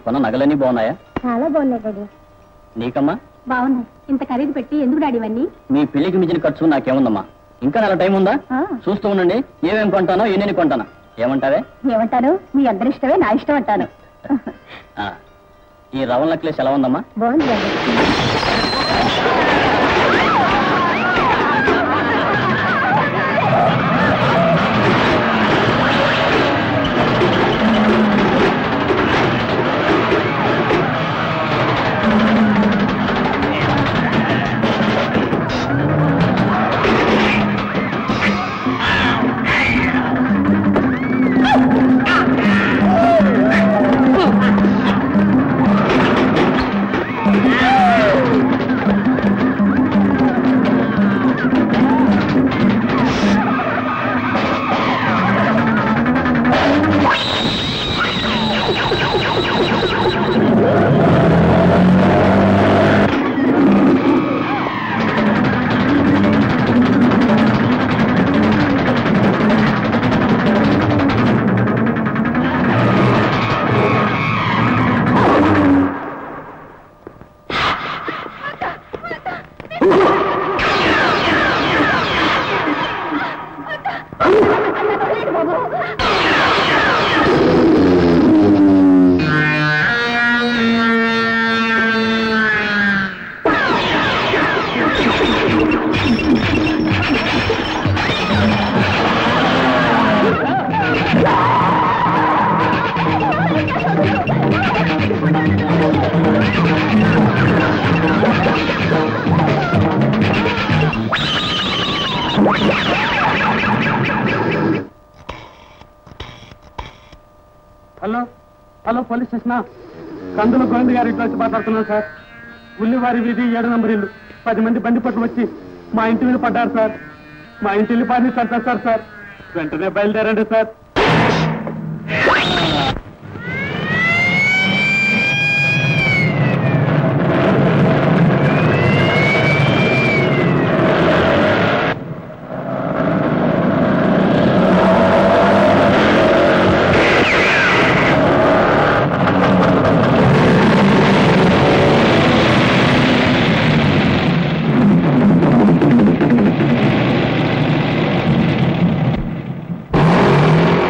కొన్న నగలన్నీ బాగున్నాయా చాలా బాగున్నాయి డాడీ నీకమ్మా బాగున్నాయి ఇంత ఖరీదు పెట్టి ఎందుకు డాడీ ఇవన్నీ మీ పెళ్లికి మించిన ఖర్చు నాకేముందమ్మా ఇంకా నెల టైం ఉందా ఆ, చూస్తూ ఉండండి ఏమేం కొంటానో ఎన్ని కొంటానా ఏమంటావే ఏమంటాను మీ అందరి ఇష్టమే నా ఇష్టం అంటాను ఆ, ఈ రవల్ నెక్లెస్ ఎలా ఉందమ్మా బాగుంది డాడీ హలో హలో పోలీస్ స్టేషనా కందుల గోవింద్ గారి ఇంట్లో వచ్చి మాట్లాడుతున్నాను సార్ ఉల్లివారి వీధి ఏడు నంబర్ ఇల్లు పది మంది బండి పట్టుకు వచ్చి మా ఇంటి మీద పడ్డారు సార్ మా ఇంటి ఇల్లు పారిని చంపేస్తారు సార్ వెంటనే బయలుదేరండి సార్ ఆ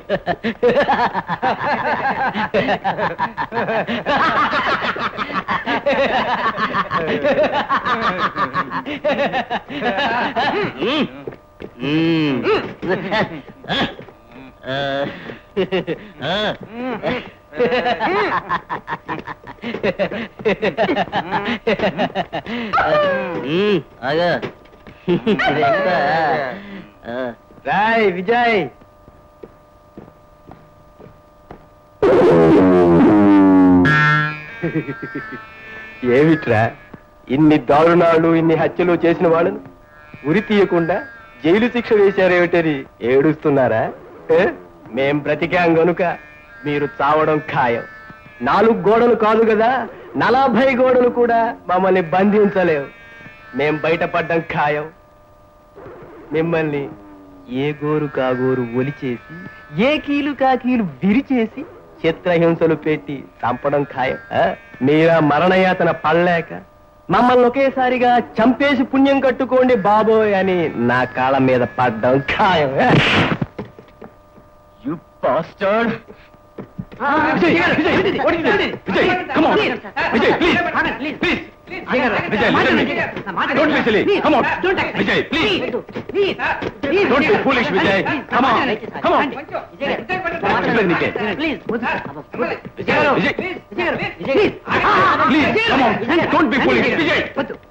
అగా రాయ్ విజయ్ ఏమిట్రా ఇన్ని దారుణాలు ఇన్ని హత్యలు చేసిన వాళ్ళను ఉరి తీయకుండా జైలు శిక్ష వేశారేమిటని ఏడుస్తున్నారా ఏ? మేం బ్రతికాం గనుక మీరు చావడం ఖాయం నాలుగు గోడలు కాదు కదా నలభై గోడలు కూడా మమ్మల్ని బంధించలేవు మేం బయటపడ్డం ఖాయం మిమ్మల్ని ఏ గోరు కాగోరు ఒలిచేసి ఏ కీలు కాకీలు విరిచేసి చిత్రహింసలు పెట్టి చంపడం ఖాయం ఆ? మీరా మరణయాతన పడలేక మమ్మల్ని ఒకేసారిగా చంపేసి పుణ్యం కట్టుకోండి బాబోయ్ అని నా కాళ్ళ మీద పడ్డం ఖాయం ఆ? You bastard Vijay, Vijay, Vijay, Vijay, come on. Vijay, please, please. Vijay, listen me. Don't be silly. Come on. Vijay, please. Don't be foolish, Vijay. Come on. Come on. చెప్పేది నీకే. Vijay, Vijay. Please, come on. Don't be foolish, Vijay.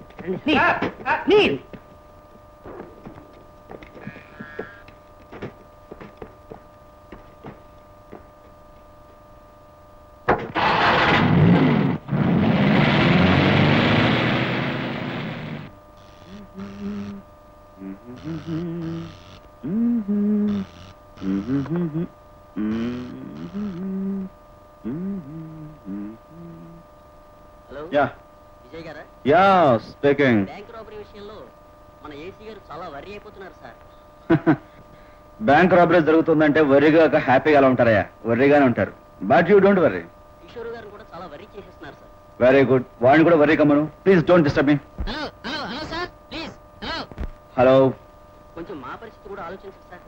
Hello yeah Vijay గారా యా స్పీకింగ్ బ్యాంక్ రాబరీ విషయంలో మన AC గారు చాలా వరి అయిపోతున్నారు sir bank robbery జరుగుతుందంటే వర్రీగా హ్యాపీగా అలా ఉంటారయ్యా వర్రీగానే ఉంటారు but you don't worry Kishore గారు కూడా చాలా వరి చేసేస్తున్నారు సార్ వెరీ గుడ్ వాడిని కూడా వర్రీ కమ్మను please don't disturb me hello hello hello sir please hello hello కొంచెం మా పరిస్థితి కూడా ఆలోచించండి సార్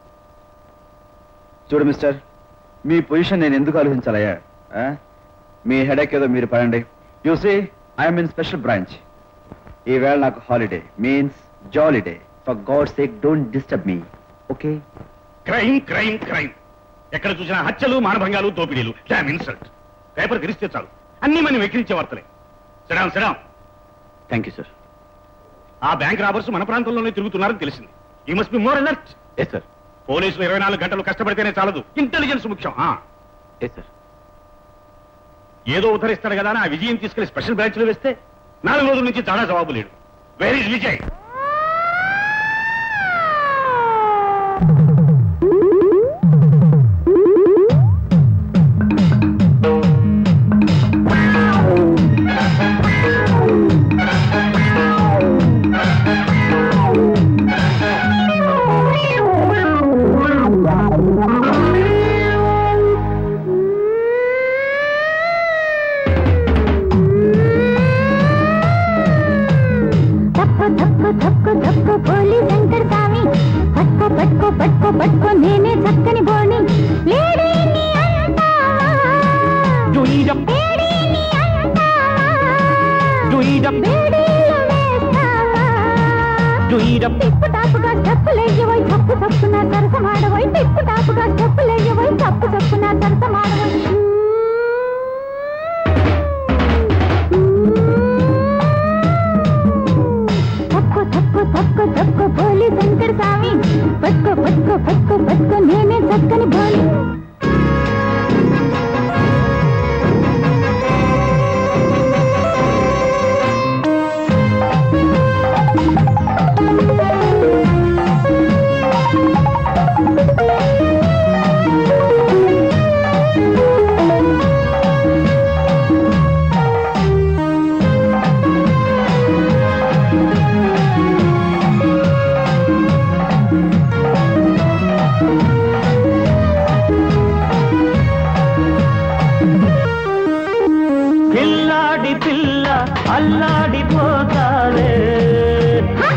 చూడు మిస్టర్ మీ పొజిషన్ నేను ఎందుకు ఆలోచించాలయ్యా ఆ? మీ హెడేక్ ఏదో మీరు పడండి you see I'm in special branch ఈవేళ నాకు holiday means jolly day for God sake don't disturb me okay crime crime crime ఎక్కడ చూసినా హత్యలు మానభంగాలు దోపిడీలు డామ్ ఇన్సల్ట్ పేపర్ గెలిస్తే చాలు అన్ని మనం వెక్కిరించే వార్తలే సిడాం సిడాం థ్యాంక్ యూ సార్ ఆ బ్యాంక్ రాబర్స్ మన ప్రాంతంలోనే తిరుగుతున్నారని తెలిసింది you must be more alert yes sir పోలీసులు ఇరవై నాలుగు గంటలు కష్టపడితేనే చాలదు ఇంటెలిజెన్స్ ముఖ్యం ఆ. ఎస్ సార్ ఏదో ఉద్ధరిస్తాడు కదా అని ఆ విజయం తీసుకెళ్లి స్పెషల్ బ్రాంచ్ లో వేస్తే నాలుగు రోజుల నుంచి చాలా జవాబు లేడు వేర్ ఇస్ విజయ్ తప్పు తప్పు తప్పు తప్పు పోలి శంకర్ స్వామి పట్టుకో పట్టుకో పట్టుకో పట్టుకో నేనే చక్కని బోణి లేడీని అంటావా? లేడీని అంటావా? బేడీలు వేస్తావా? టిప్పు టాపుగా స్టెప్పులేయవోయ్ తప్పు తప్పు నా సరసమాడవోయ్ టిప్పు టాపుగా స్టెప్పులేయవోయ్ తప్పు తప్పు నా సరసమాడవోయ్ తప్పు తప్పు తప్పు తప్పు పోలి శంకర్ స్వామి పట్టుకో పట్టుకో పట్టుకో పట్టుకో నేనే చక్కని బోలి పిల్లాడి పిల్ల అల్లాడిపోతారే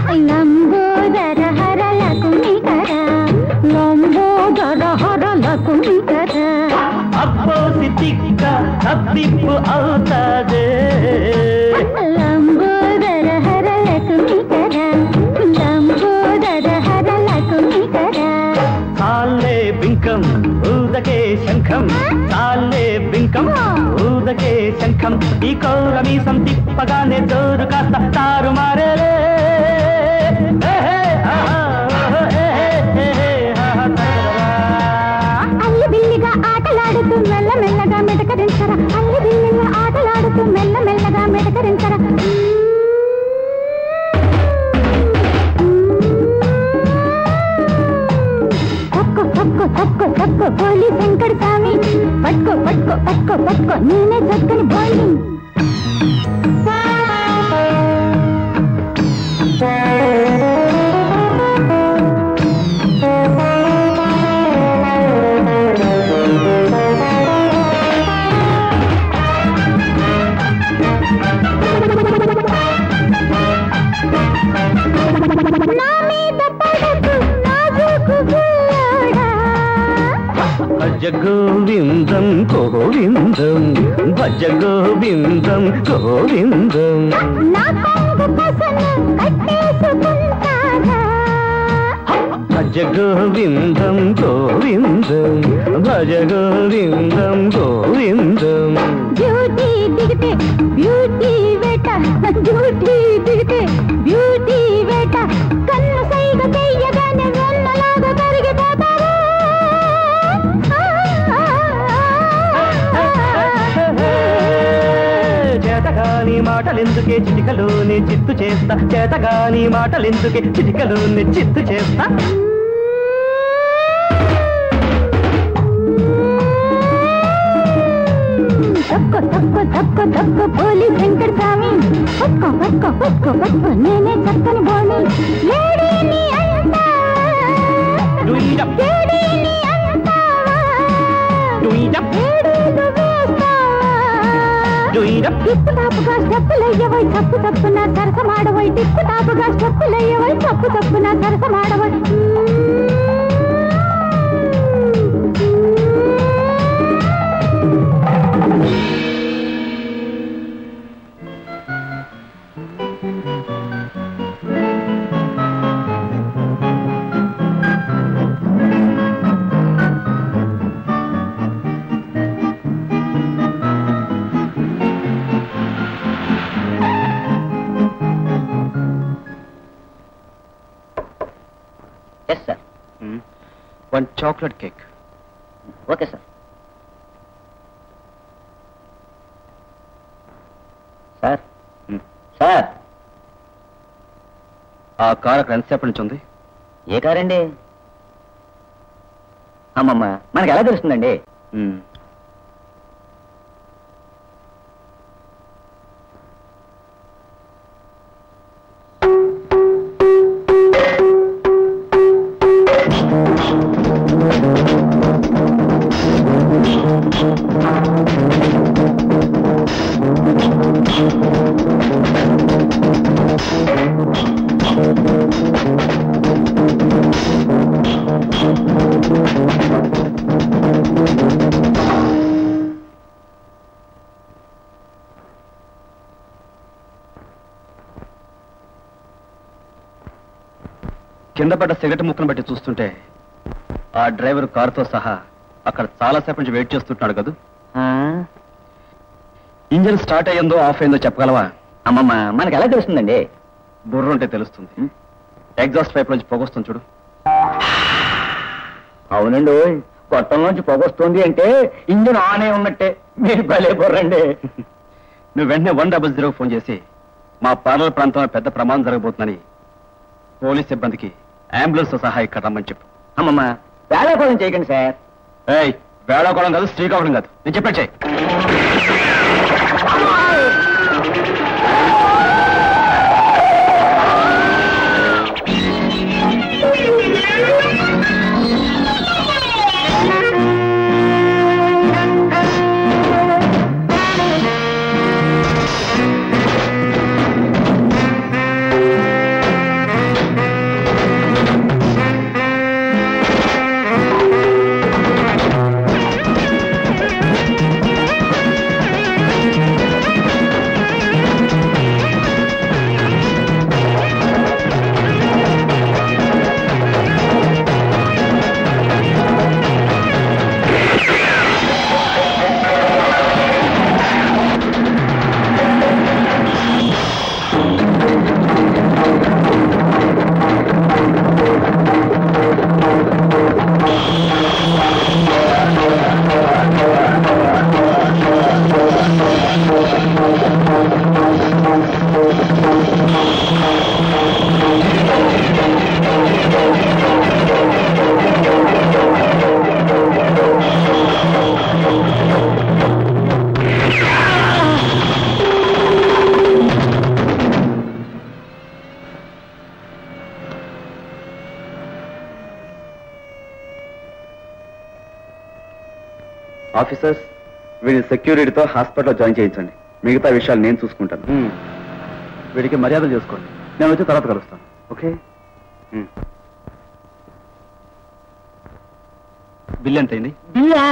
లంబోదర హరలకు నికర లంబోదర హరలకు తిప్పు అవుతాదే లంబోదర హర లక్ష్మీకర లంబోదర హర లక్ష్మీకర కాళ్ళే బింకం ఊదకే శంఖం కాళ్ళే బింకం ఊదకే శంఖం ఈ కౌర మీసం తిప్పగానే జోరు కాస్త తారు మారేలే అల్లి బిల్లిగా ఆటలాడుతూ మెల్ల మెల్లగా మెటకరించరా అల్లి బిల్లిగా ఆటలాడుతూ మెల్ల మెల్లగా మెటకరించరా తక్కువ తక్కువ తక్కువ తక్కువ పోలి వెంకట స్వామి పట్టుకో పట్టుకో పట్టుకో పట్టుకో నేనే చక్కని బోలి నా మీద పడకు నాజుకు పిల్లోడా భజ గోవిందం గోవిందం భజ గోవిందం గోవిందం నా కొంగు కొసను కట్టేసుకుంటారా భజ గోవిందం గోవిందం భజ గోవిందం గోవిందం బ్యూటీ దిగితే బ్యూటీ వేట బ్యూటీ దిగితే బ్యూటీ వేట కన్ను సైగ చెయ్యగానే వెన్నలాగా కరిగిపోతారా చేతగాని మాటలెందుకే చిటికలోనే చిత్తు చేస్తా చేతగాని మాటలెందుకే చిటికలోనే చిత్తు చేస్తా తక్కువ తక్కువ తక్కువ తక్కువ పోలి వెంకట స్వామి పట్టుకో పట్టుకో పట్టుకో పట్టుకో నేనే చక్కని బోలి లేడీని అంటావా డుయిడప్, లేడీని అంటావా డుయిడప్, లేడీలు వేస్తావా డుయిడప్. టిప్పు టాపుగా స్టెప్పులయ్యవై తప్పు తప్పు నా సరసమాడవై టిప్పు టాపుగా స్టెప్పులయ్యవై తప్పు తప్పు నా సరసమాడవై yes sir one chocolate cake okay sir sir sir ఆ కార్ అక్కడ ఎంతసేపటి నుంచి ఉంది ఏ కారండి అమ్మమ్మ మనకి ఎలా తెలుస్తుందండి మ్మ్. కింద పడ్డ సిగరెట్ ముక్కను బట్టి చూస్తుంటే ఆ డ్రైవర్ కారుతో సహా అక్కడ చాలాసేపు నుంచి వెయిట్ చేస్తుంటున్నాడు కదా ఆ, ఇంజిన్ స్టార్ట్ అయ్యిందో ఆఫ్ అయిందో చెప్పగలవా అమ్మమ్మ మనకి ఎలా తెలుస్తుందండి బుర్ర ఉంటే తెలుస్తుంది ఎగ్జాస్ట్ పైప్ నుంచి పొగొస్తుంది చూడు అవునండి ఓయ్. గొట్టంలోంచి పొగొస్తుంది అంటే ఇంజిన్ ఆన్ అయి ఉన్నట్టే మీరు భలే బుర్రండి నువ్వు వెంటనే వన్ డబల్ జీరో ఫోన్ చేసి మా పార్లర్ ప్రాంతంలో పెద్ద ప్రమాదం జరగబోతుందని పోలీస్ సిబ్బందికి అంబులెన్స్ తో సహా ఇక్కడ రమ్మని చెప్పు అమ్మమ్మ వేళాకోళం చేయకండి సార్ ఏయ్ వేళాకోళం కాదు శ్రీకాకుళం కాదు నేను చెప్పాడు చెయ్యి ఆ ఆఫీసర్స్ వీడి సెక్యూరిటీతో హాస్పిటల్లో జాయిన్ చేయించండి మిగతా విషయాలు నేను చూసుకుంటాను వీడికి మర్యాదలు చేసుకోండి నేను వచ్చి తర్వాత కలుస్తాను ఓకే బిల్ ఎంత అయింది బిల్లా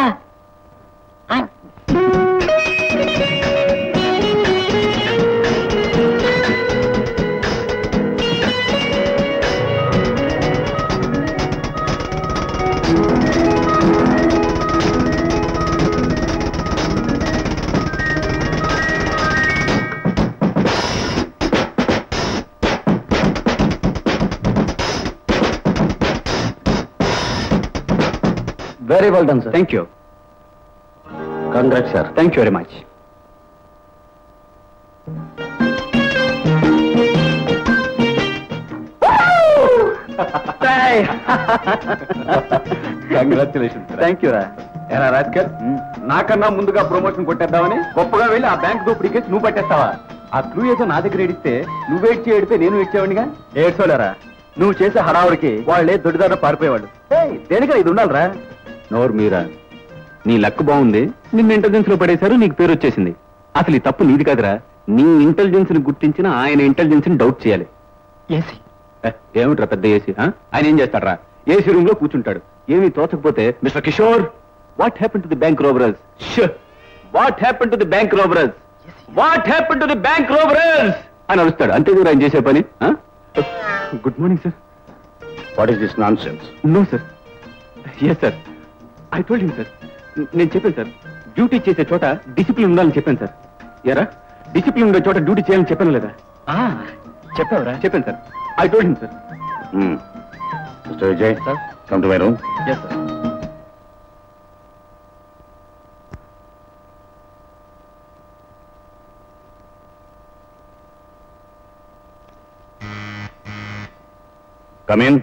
very well done sir thank you congrat sir thank you very much congratulation thank you రా ఎరా రాజ్కర్ నాకన్నా ముందుగా ప్రమోషన్ కొట్టేద్దామని గొప్పగా వెళ్ళి ఆ బ్యాంక్ దోపిడీ కేసు నువ్వు పట్టేస్తావా ఆ క్లూ ఏదో నా దగ్గర ఏడిస్తే నువ్వు ఏడ్చి ఏడితే నేను ఏడ్చేవాడిగా ఏడ్చోలేరా నువ్వు చేసే హడావుడికి వాళ్ళే దొడ్డిదారు పారిపోయేవాళ్ళు ఏయ్, దేనికరా ఇది ఉండాలిరా నోరు మీరా నీ లక్ బాగుంది నిన్ను ఇంటెలిజెన్స్ లో పడేశారు నీకు పేరు వచ్చేసింది అసలు ఈ తప్పు నీది కాదురా నీ ఇంటెలిజెన్స్ ని గుర్తించిన ఆయన ఇంటెలిజెన్స్ ని డౌట్ చేయాలి ఏసీ ఏమిట్రా పెద్ద ఏసీ ఆ? ఆయన ఏం చేస్తాడరా ఏసీ రూమ్ లో కూర్చుంటాడు ఏమీ తోచకపోతే mister Kishore what happen to the bank robbers what happen to the bank robbers what happen to the bank robbers అని అరుస్తాడు అంతే కదా ఆయన చేసే పని good morning sir what is this nonsense no sir yes sir I told him sir నేను చెప్పాను sir duty చేసే చోట డిసిప్లిన్ ఉండాలని చెప్పాను సార్ ఎరా డిసిప్లిన్ ఉండే చోట డ్యూటీ చేయాలని చెప్పాను లేదా చెప్పావురా చెప్పాను sir I told him sir mister Vijay Sir. Come to my room yes sir come in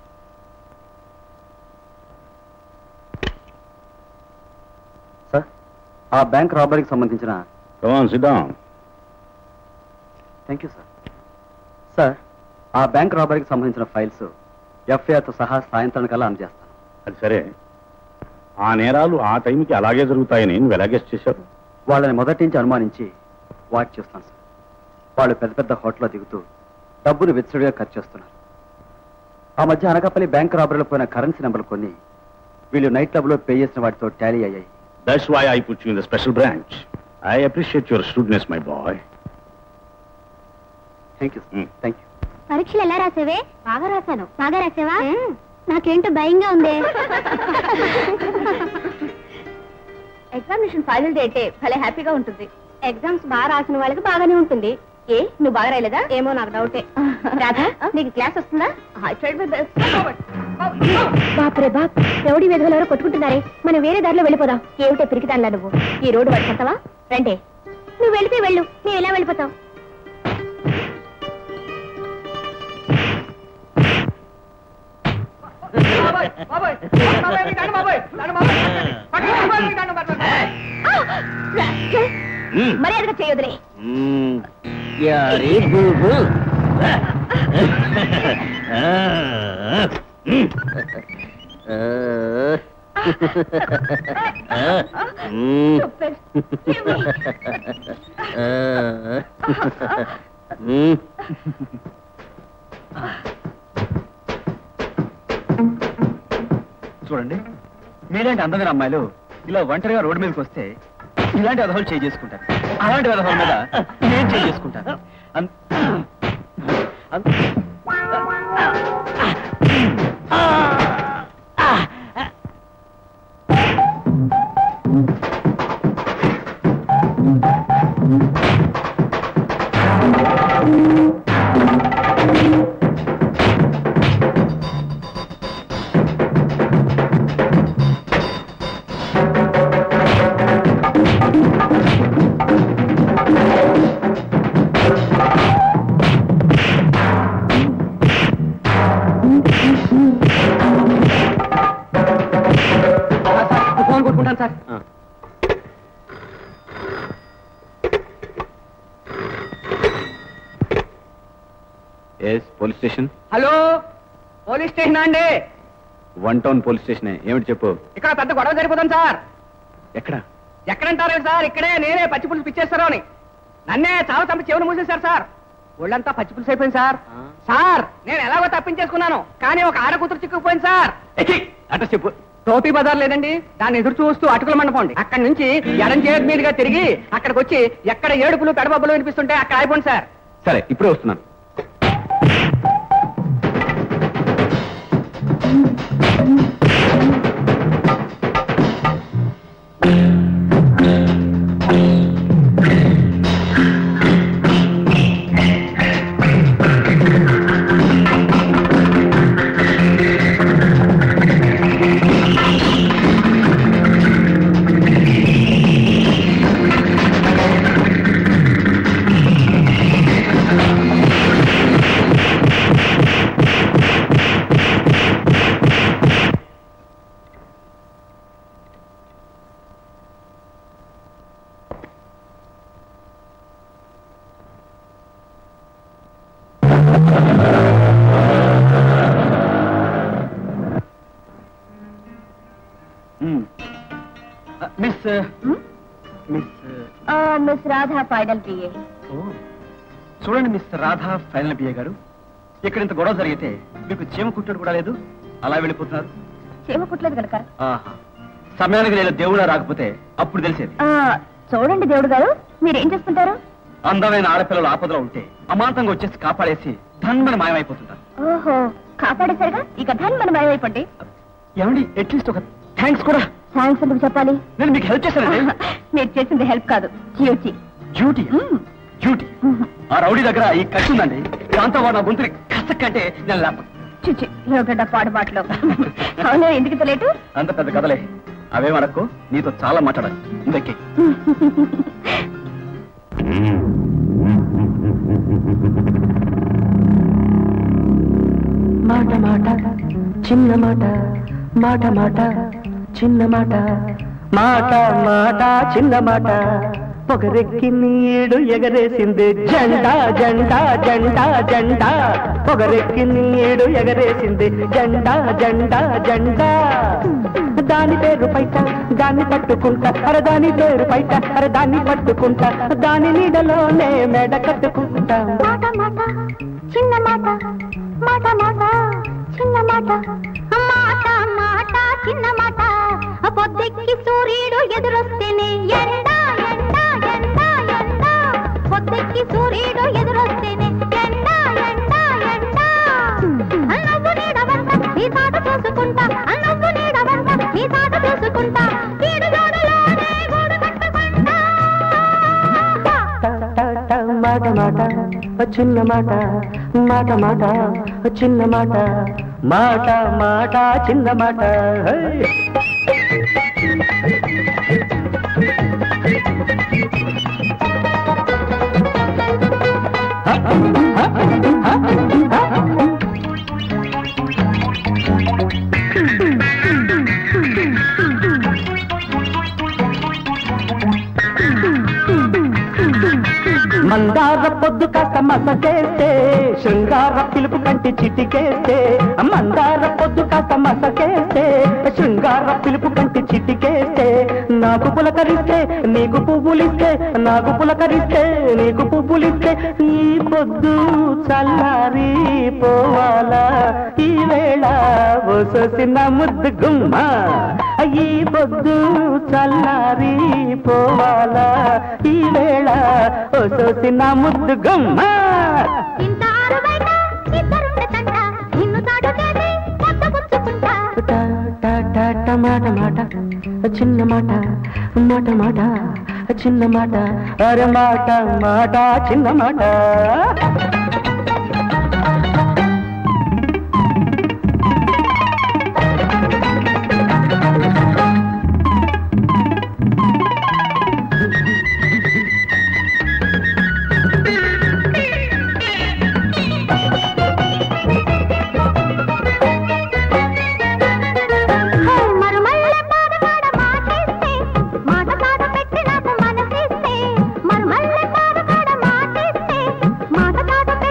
sir ఆ బ్యాంక్ రాబరీకి సంబంధించిన come on sit down thank you sir sir ఆ బ్యాంక్ రాబరీకి సంబంధించిన ఫైల్స్ ఎఫ్ఐఆర్తో సహా సాయంత్రం కల్లా అందజేస్తాను అది సరే ఆ నేరాలు ఆ టైంకి అలాగే జరుగుతాయని నువ్వు ఎలా గెస్ట్ చేశావు వాళ్ళని మొదటి నుంచి అనుమానించి వాచ్ చేస్తాను సార్ వాళ్ళు పెద్ద పెద్ద హోటల్లో దిగుతూ డబ్బును విచ్చడిగా ఖర్చు చేస్తున్నారు ఆ మధ్య అనకాపల్లి బ్యాంక్ రాబరీలో పోయిన కరెన్సీ నెంబర్లు కొన్ని వీళ్ళు నైట్ క్లబ్లో పే చేసిన వాటితో టాలీ అయ్యాయి that's why I put you in the special branch I appreciate your students my boy thank you Hmm. Thank you పరీక్షలు ఎలా రాసేవే బాగా రాశాను బాగా రాసావా నాకేంటో భయంగా ఉంది ఎగ్జామినేషన్ ఫైనల్ డేటే భలే హ్యాపీగా ఉంటుంది ఎగ్జామ్స్ బాగా రాసిన వాళ్ళకి బాగానే ఉంటుంది ఏ నువ్వు బాగా రాయలేదా ఏమో నాకు డౌటే రాధా నీకు క్లాస్ వస్తుందా బాప్రే బాప్ రౌడీ వేధులు ఎవరో కొట్టుకుంటున్నారే మనం వేరే దారిలో వెళ్ళిపోదాం ఏమిటో పిరికిదానిలా నువ్వు ఈ రోడ్డు పట్టుకుంటావా రండి నువ్వు వెళితే వెళ్ళు నేను ఎలా వెళ్ళిపోతావు మర్యాదగా చేయొద్దులే చూడండి మీలాంటి అందమైన అమ్మాయిలు ఇలా ఒంటరిగా రోడ్డు మీదకి వస్తే ఇలాంటి అదహోలు చేయి చేసుకుంటారు అలాంటి అదహోల మీద నేను చేయి చేసుకుంటాను అన్- అన్- ఫోన్ కొట్టుకుంటాను sir yes police station hello police station అండి వన్ టౌన్ పోలీస్ స్టేషన్ ఏమిటి చెప్పు ఇక్కడ పెద్ద గొడవ జరిగిపోతాం సార్ ఎక్కడ ఎక్కడంటారు సార్ ఇక్కడే నేనే పచ్చి పులుసు పిచ్చేస్తారో అని నన్నే చాలా చంపి చెవులు మూసేశారు సార్ ఒళ్ళంతా పచ్చి పులుసు అయిపోయింది సార్ సార్ నేను ఎలాగో తప్పించేసుకున్నాను కానీ ఒక ఆడ కూతురు చిక్కుకుపోయింది సార్ అడ్రస్ చెప్పు టోపీ బజార్ లేదండి దాన్ని ఎదురు చూస్తూ అటుకుల మండపండి అక్కడి నుంచి ఎడం చేతి మీదుగా తిరిగి అక్కడికి వచ్చి ఎక్కడ ఏడుపులు పెడబబ్బులు వినిపిస్తుంటే అక్కడ అయిపోండి సార్ సరే ఇప్పుడే వస్తున్నాను miss miss miss Radha final PA చూడండి మిస్ రాధా ఫైనల్ బిఏ గారు ఇక్కడ ఇంత గొడవ జరిగితే మీకు చీమ కుట్టడు కూడా లేదు అలా వెళ్ళిపోతున్నారు చేమ కుట్లేదు కనుక ఆహా సమయానికి నేను దేవుడా రాకపోతే అప్పుడు తెలిసేది చూడండి దేవుడు గారు మీరేం చేస్తుంటారు అందమైన ఆడపిల్లలు ఆపదలో ఉంటే అమాంతంగా వచ్చేసి కాపాడేసి ధన్మని మాయమైపోతుంటారు ఓహో కాపాడేసరిగా ఇక ధన్ మనం ఏమైపోండి ఏమండి అట్లీస్ట్ ఒక థ్యాంక్స్ కూడా థ్యాంక్స్ ఎందుకు చెప్పాలి నేను మీకు హెల్ప్ చేశానండి మీరు చేసింది హెల్ప్ కాదు డ్యూటీ డ్యూటీ డ్యూటీ ఆ రౌడీ దగ్గర ఈ కత్తి ఉందండి దాంతో వాడు నా గొంతుని కసక్కంటే నేను లేపను చిచి ఏమిటంట పాడు మాటలు అవునా ఎందుకు లేటు అంత పెద్ద కథలే అవే మనకు నీతో చాలా మాట్లాడాలి ఇందక్కి మాట మాట చిన్న మాట మాట మాట చిన్న మాట మాట మాట చిన్న మాట పొగరెక్కి నీడు ఎగరేసింది జెండా జెండా జెండా జెండా పొగరెక్కి నీడు ఎగరేసింది జెండా జెండా జెండా దాని పేరు పైట దాన్ని పట్టుకుంటా అరే దాని పేరు పైట అరే దాన్ని పట్టుకుంటా దాని నీడలోనే మెడ కట్టుకుంటా మాట మాట చిన్న మాట మాట మాట చిన్న మాట మాట మాట చిన్న మాట పొద్దెక్కి సూర్యుడు ఎదురొస్తేనే ఎండ ఎండ ఎండ ఎండ పొద్దెక్కి సూర్యుడు ఎదురొస్తేనే ఎండ ఎండ ఎండ అన్నవ్వు నీడవంట నీ తాట చూసుకుంటా అన్నవ్వు నీడవంట నీ తాట చూసుకుంటా ఈడు జోడులోనే గూడు కట్టుకుంటా మాట మాట చిన్న మాట మాట మాట చిన్న మాట మాట మాట చిన్న మాట హే! మందార పొద్దు కాస్త మసకేస్తే శృంగార పిలుపు కంటి చిటికేస్తే మందార పొద్దు కాస్త మసకేస్తే శృంగార పిలుపు కంటి చిటికేస్తే నాకు పులకరిస్తే నీకు పువ్వులిస్తే నాకు పులకరిస్తే నీకు పువ్వులిస్తే ఈ పొద్దు చల్లారి పోవాలా ఈ వేళ ఒసొసిన ముద్దు గుమ్మ ఈ పొద్దు చల్లారి పోవాలా ఈ వేళ ఒసొసిన ముద్దు గుమ్మ ఇంత ఆరుబయట ఇద్దరుండటంట నిన్ను తాడుతేనే పొద్దు పుచ్చుకుంటా టా, టా, టా, టా, మాట మాట చిన్న మాట మాట మాట చిన్న మాట అరే మాట మాట చిన్న మాట మరుమల్లె పాదకాడ మాటిస్తే మాట కాడ పెట్టి నాకు మనసిస్తే మరుమల్లె పాదకాడ మాటిస్తే మాట కాడ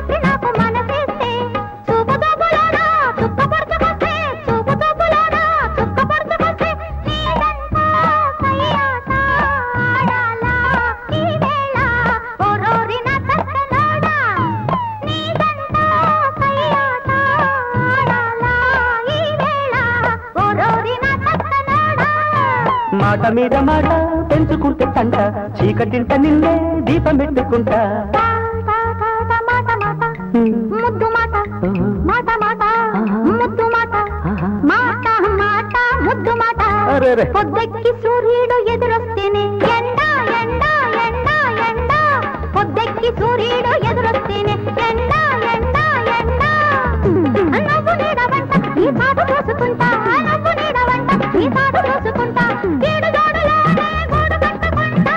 మాట మీద మాట పెంచుకుంటే తంట చీకటింట నిన్నే దీపం పెట్టుకుంటా మాట మాట ముద్దు మాట మాట మాట ముద్దు మాట మాట మాట ముద్దు మాట అరెరే. పొద్దెక్కి సూర్యుడు ఎదురొస్తేనే ఎండ ఎండ ఎండ ఎండ పొద్దెక్కి సూర్యుడు ఎదురొస్తేనే ఎండ ఎండ ఎండ నవ్వు నీడ వంట ఈ పాటు చూసుకుంటా నవ్వు నీడ వంట ఈ పాటు చూసుకుంటా ఏడు జోడులోనే గూడు కట్టుకుంటా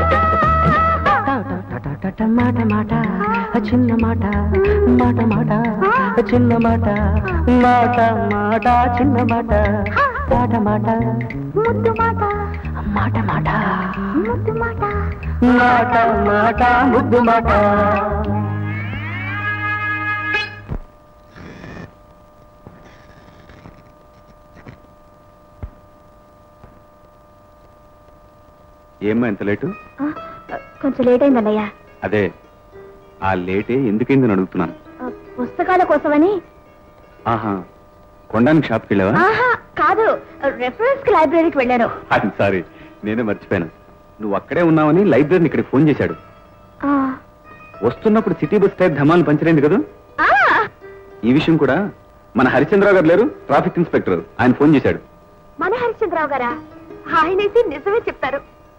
టటటట మాట మాట చిన్న మాట మాట మాట చిన్న మాట మాట మాట చిన్న మాట మాట మాట ముద్దు మాట మాట మాట ముద్దు మాట మాట మాట ముద్దు మాట ఏమ్మా ఎంత లేటు ఆ, కొంచెం లేట్ అయిందన్నయ్య అదే ఆ లేటే ఎందుకైందని అడుగుతున్నాను ఆ, పుస్తకాల కోసమని ఆహా కొండానికి షాప్కి వెళ్ళావా ఆహా కాదు రెఫరెన్స్ కి లైబ్రరీకి వెళ్ళాను అది సారీ నేనే మర్చిపోయాను నువ్వు అక్కడే ఉన్నావని లైబ్రరీని ఇక్కడికి ఫోన్ చేశాడు ఆ, వస్తున్నప్పుడు సిటీ బస్ టైర్ ధమాలు పంచరైంది కదా ఆ, ఈ విషయం కూడా మన హరిచంద్రరావు గారు లేరు ట్రాఫిక్ ఇన్స్పెక్టర్ ఆయన ఫోన్ చేశాడు మన హరిశ్చంద్రరావు గారా ఆయనైతే నిజమే చెప్తారు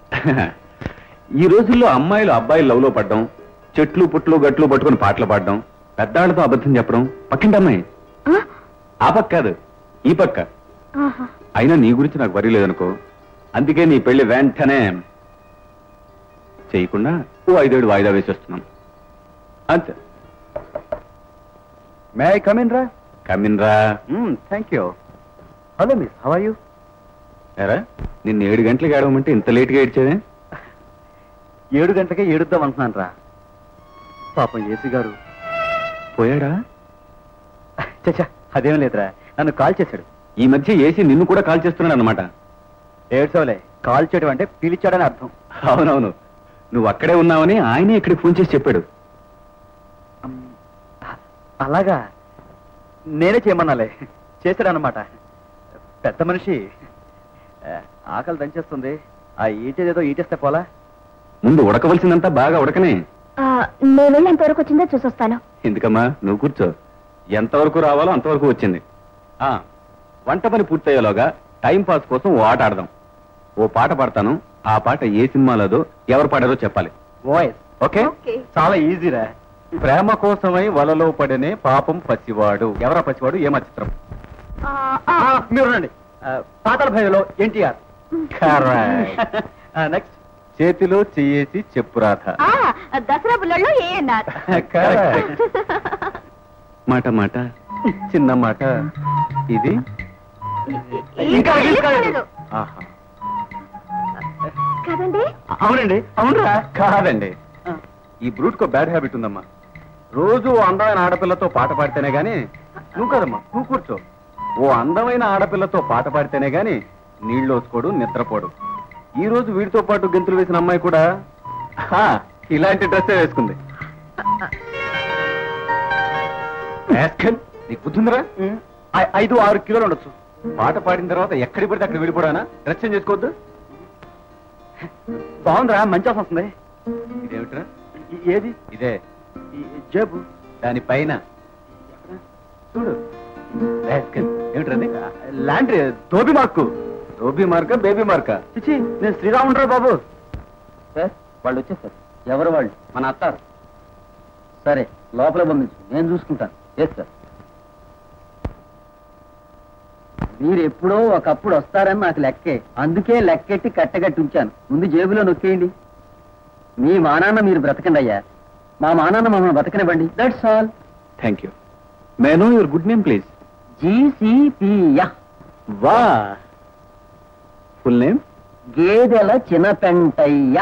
ఈ రోజుల్లో అమ్మాయిలు అబ్బాయిలు లవ్ లో పడ్డం చెట్లు పుట్లు గట్లు పట్టుకొని పాటలు పాడడం పెద్దాళ్ళతో అబద్ధం చెప్పడం పక్కింటి అమ్మాయి ఆ, ఆ పక్క కాదు ఈ పక్క ఆహా. అయినా నీ గురించి నాకు వరి లేదనుకో అందుకే నీ పెళ్లి వెంటనే చేయకుండా ఓ ఐదేడు వాయిదా వేసేస్తున్నాను అంతే మే ఐ కమిన్ రా కమిన్ రా thank you hello miss how you ఎరా నిన్న ఏడు గంటలకు ఏడవమంటే ఇంత లేట్గా ఏడ్చేదే ఏడు గంటలకే ఏడుద్దాం అంటున్నాను రా పాపం ఏసీ గారు పోయాడా చచ్చా అదేం లేదురా నన్ను కాల్ చేశాడు ఈ మధ్య ఏసీ నిన్ను కూడా కాల్ చేస్తున్నాడు అనమాట ఏడ్చోలే కాల్ చేయడం అంటే పిలిచాడని అర్థం అవునవును నువ్వు అక్కడే ఉన్నావని ఆయనే ఇక్కడికి ఫోన్ చేసి చెప్పాడు అమ్, అలాగా నేనే చేయమన్నాలే చేశాడనమాట పెద్ద మనిషి ఆ, ఆకలి దంచేస్తుంది ఆ ఈటేదేదో ఈటేస్తే పోలా ముందు ఉడకవలసిందంతా బాగా ఉడకనే ఆ, నేను వెళ్ళి ఎంతవరకు వచ్చిందో చూసొస్తాను ఎందుకమ్మా నువ్వు కూర్చో ఎంతవరకు రావాలో అంతవరకు వచ్చింది ఆ వంట పని పూర్తయ్యేలోగా టైం పాస్ కోసం ఓ ఆట ఆడదాం ఓ పాట పాడతాను ఆ పాట ఏ సినిమాలోదో ఎవరు పాడారో చెప్పాలి వాయిస్ ఓకే ఓకే. చాలా ఈజీరా ప్రేమ కోసమై వలలో పడనే పాపం పసివాడు ఎవరా పసివాడు ఏమా చిత్రం ఆ, ఆ, మీరు రండి పాతల భయంలో ఎన్టీఆర్ నెక్స్ట్ చేతిలో చెయ్యేసి చెప్పు రాధ ఆ, దసరా బుల్లల్లో ఏఎన్ఆర్ Correct. మాట మాట చిన్న మాట ఇది ఇంకా వెళ్ళిపోలేదు. ఆహా. కదండి అవునండి అవునరా కాదండి ఈ బ్రూట్ కో బ్యాడ్ హ్యాబిట్ ఉందమ్మా రోజు ఓ అందమైన ఆడపిల్లతో పాట పాడితేనే గాని నువ్వు కదమ్మా నువ్వు కూర్చో ఓ అందమైన ఆడపిల్లతో పాట పాడితేనే గాని నీళ్ళు వచ్చుకోడు నిద్రపోడు ఈ రోజు వీడితో పాటు గెంతులు వేసిన అమ్మాయి కూడా హా, ఇలాంటి డ్రెస్సే వేసుకుంది యాస్కల్, నీకు బుద్ధిందిరా ఐ- ఐదు ఆరు కిలోలు ఉండొచ్చు పాట పాడిన తర్వాత ఎక్కడికి పడితే అక్కడ వెళ్ళిపోడానా డ్రెస్ చేంజ్ చేసుకోవద్దు బాగుందిరా మంచి ఆఫ్ వస్తుంది ఇదేమిట్రా ఈ- ఏది ఇదే ఈ జేబు దానిపైన ఎక్కడ? చూడు రాస్కల్. ఏమిట్రది laundry dhobi mark dhobi mark baby mark చిచి నేను శ్రీరాముండ్రా బాబు సార్ వాళ్ళు వచ్చేసారు ఎవరు వాళ్ళు మన అత్తారు సరే లోపల పంపించు నేను చూసుకుంటాను ఎస్ సార్ మీరు ఎప్పుడో ఒకప్పుడు వస్తారని నాకు లెక్కే అందుకే లెక్కెట్టి కట్టగట్టి ఉంచాను ముందు జేబులో నొక్కేయండి మీ మానాన్న మీరు బ్రతకండి అయ్యా మా మానాన్న మమ్మల్ని బతకనివ్వండి that's all thank you may know your good name please జీసీపీయా వా ఫుల్ నేమ్ గేదెల చినపెంటయ్య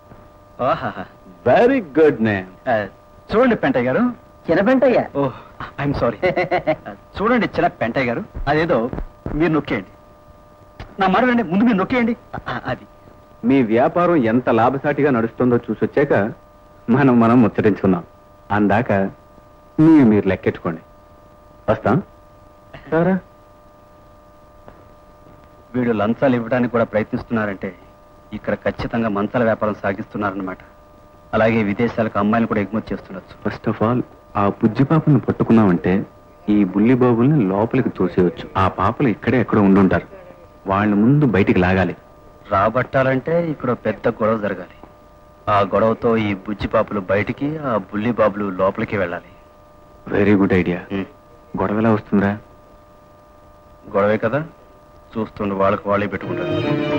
వెరీ గుడ్ నేమ్ చూడండి పెంటయ్య గారు చినపెంటయ్య ఓహ్ ఐఎమ్ సారీ చూడండి చిన్న పెంటయ్య గారు అదేదో మీరు నొక్కేయండి నా మాట వినండి ముందు మీరు నొక్కేయండి ఆ, అది మీ వ్యాపారం ఎంత లాభసాటిగా నడుస్తుందో చూసొచ్చాక మనం మనం ముచ్చటించుకున్నాం అందాక మీరు మీరు లెక్కెట్టుకోండి వస్తాం సరే వీడు లంచాలు ఇవ్వడానికి కూడా ప్రయత్నిస్తున్నారంటే ఇక్కడ ఖచ్చితంగా మంచాల వ్యాపారం సాగిస్తున్నారన్నమాట అలాగే విదేశాలకు అమ్మాయిలు కూడా ఎగుమతి చేస్తుండొచ్చు ఫస్ట్ ఆఫ్ ఆల్ ఆ బుజ్జి పాపను పట్టుకున్నామంటే ఈ బుల్లి బాబుల్ని లోపలికి తోసేయచ్చు ఆ పాపలు ఇక్కడే ఎక్కడో ఉండుంటారు వాళ్ళ ముందు బయటికి లాగాలి రాబట్టాలంటే ఇక్కడ పెద్ద గొడవ జరగాలి ఆ గొడవతో ఈ బుజ్జి పాపులు బయటికి ఆ బుల్లి బాబులు లోపలికి వెళ్ళాలి వెరీ గుడ్ ఐడియా గొడవలా వస్తుందా గొడవే కదా చూస్తుండు వాళ్ళకి వాళ్ళే పెట్టుకుంటారు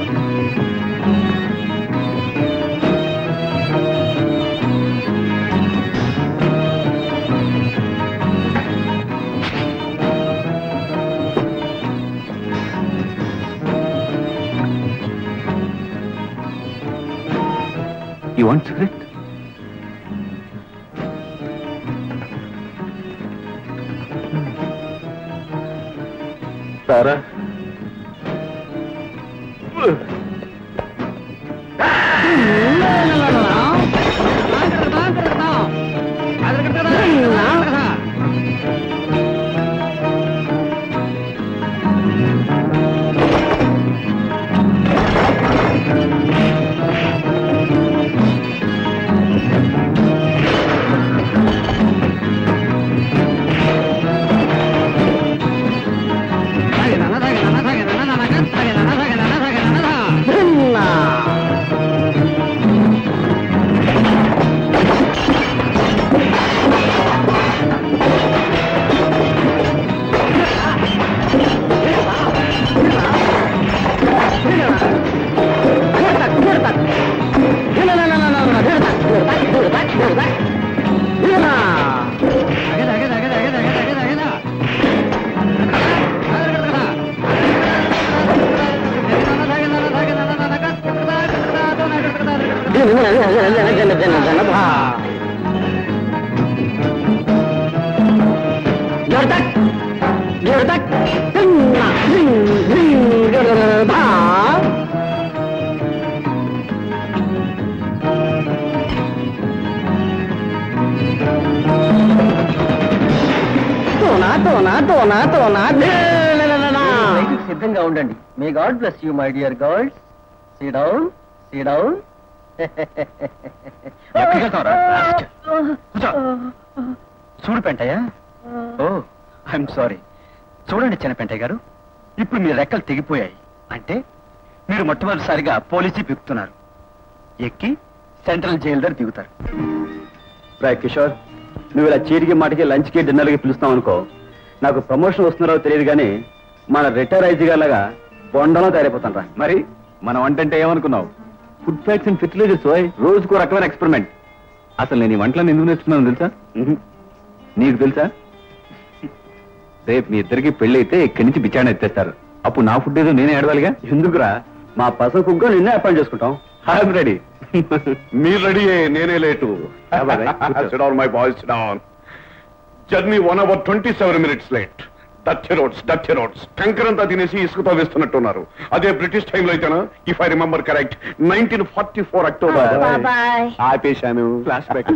యూ వాంట్ సిగరెట్ సారా బయటికి సిద్ధంగా ఉండండి may God bless you my dear girls sit down sit down చూడు పెంటయ్య ఓ ఐఎమ్ సారీ చూడండి చిన్న పెంటయ్య గారు ఇప్పుడు మీ రెక్కలు తెగిపోయాయి అంటే మీరు మొట్టమొదటిసారిగా పోలీసు పిక్కుతున్నారు ఎక్కి సెంట్రల్ జైలు దగ్గర దిగుతారు రాయ్ కిషోర్ నువ్వు ఇలా చీటికి మాటికి లంచ్కి డిన్నర్కి పిలుస్తావు అనుకో నాకు ప్రమోషన్ వస్తున్నారో తెలియదు కానీ మన రిటైర్ ఐజీ గారిలాగా బొండంలో తయారైపోతాను రా మరి మనం వంటంటే ఏమనుకున్నావు ఫుడ్ ఫ్యాక్ట్స్ అండ్ ఫెర్టిలైజర్స్ రోజుకో రకమైన ఎక్స్పెరిమెంట్ అసలు నేను ఈ వంటలను ఎందుకు నేర్చుకున్నాను తెలుసా నీకు తెలుసా రేపు మీ ఇద్దరికి పెళ్లి అయితే ఇక్కడి నుంచి బిచారణ ఎత్తేస్తారు అప్పుడు నా ఫుడ్ ఏదో నేనే ఆడవాలిగా ఎందుకురా మా పస కుక్క నిన్నే అపాయింట్ చేసుకుంటాం ఐఎమ్ రెడీ మీరు రెడీ నేనే late my boys down journey one hour twenty seven minutes late Dutch roads Dutch roads కంకర్ అంతా తినేసి ఇసుకతో వేస్తున్నట్టున్నారు అదే బ్రిటిష్ టైంలో అయితేనా if I remember correct nineteen forty four October బాబాయ్ ఆపేశాను ఫ్లాష్ బ్యాక్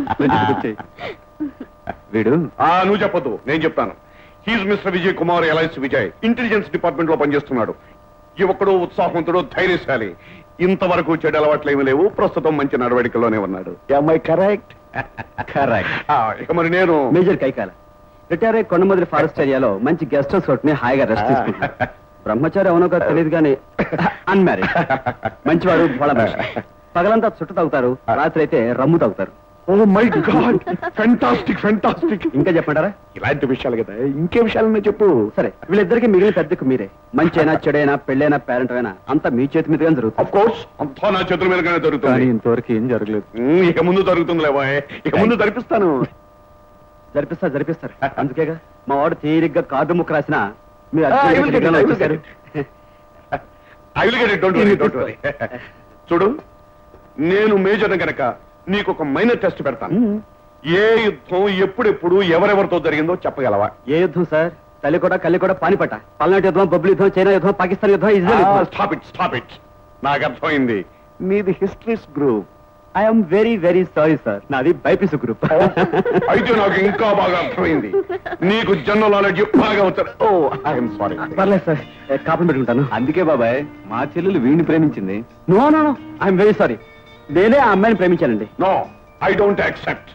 వీడు నువ్వు చెప్పొద్దు నేను చెప్తాను he's mister Vijay Kumar alias Vijay intelligence department లో పనిచేస్తున్నాడు యువకుడు ఉత్సాహవంతుడు ధైర్యశాలి ఇంతవరకు చెడు అలవాట్లు ఏమీ లేవు ప్రస్తుతం మంచి నడవడికలోనే ఉన్నాడు ఐ కరెక్ట్ కరెక్ట్ ఇక మరి నేను మేజర్ కైకాల రిటైర్ అయ్యి కొండమదిరి ఫారెస్ట్ ఏరియాలో మంచి గెస్ట్ హౌస్ కొట్టుని హాయిగా రెస్ట్ తీసుకుంటాను బ్రహ్మచారి అవునో కాదు తెలియదు కానీ అన్మ్యారీడ్ మంచివాడు బోళ మనిషి పగలంతా చుట్టు తాగుతారు రాత్రి అయితే రమ్ము తాగుతారు oh my God fantastic fantastic ఇంకా చెప్పంటారా ఇలాంటి విషయాలు కదా ఇంకే విషయాలన్నా చెప్పు సరే వీళ్ళిద్దరికి మిగిలిన పెద్దకు మీరే మంచైనా చెడైనా పెళ్ళైనా పేరెంట్ అయినా అంతా మీ చేతి మీదుగా జరుగుతుంది అఫ్ కోర్స్ అంతా నా చేతుల మీదగానే కానీ జరుగుతుంది ఇంతవరకు ఏం జరగలేదు ఉమ్, ఇక ముందు జరుగుతుంది లేవా ఇక ముందు జరిపిస్తాను జరిపిస్తారు జరిపిస్తారు అందుకేగా మా వాడు తీరిగ్గా కార్డు ముక్క రాసిన మీరు Ah, I will get it, I will get వచ్చేసారు. I will get it don't worry don't worry చూడు నేను మేజర్ గనక నీకు ఒక మైనర్ టెస్ట్ పెడతాను ఏ యుద్ధం ఎప్పుడెప్పుడు ఎవరెవరితో జరిగిందో చెప్పగలవా ఏ యుద్ధం సార్ తల్లి కూడా కల్లి కూడా పానిపట్ట పల్నాటి యుద్ధం బొబ్బులు యుద్ధం చైనా యుద్ధం పాకిస్తాన్ యుద్ధం ఇజ్రాయల్ యుద్ధం స్టాప్ ఇట్ స్టాప్ ఇట్ నాకు అర్థమైంది నీది histories group I'm very very sorry sir నాది బైపీసీ గ్రూప్ అయితే నాకు ఇంకా బాగా అర్థమైంది నీకు జనరల్ నాలెడ్జ్ బాగా అవుతాడు ఓ ఐఎమ్ సారీ పర్లేదు సార్ కాపం పెట్టుకుంటాను అందుకే బాబాయ్ మా చెల్లెలు వీడిని ప్రేమించింది no no no I'm very sorry నేనే ఆ అమ్మాయిని ప్రేమించానండి నో ఐ డోంట్ యాక్సెప్ట్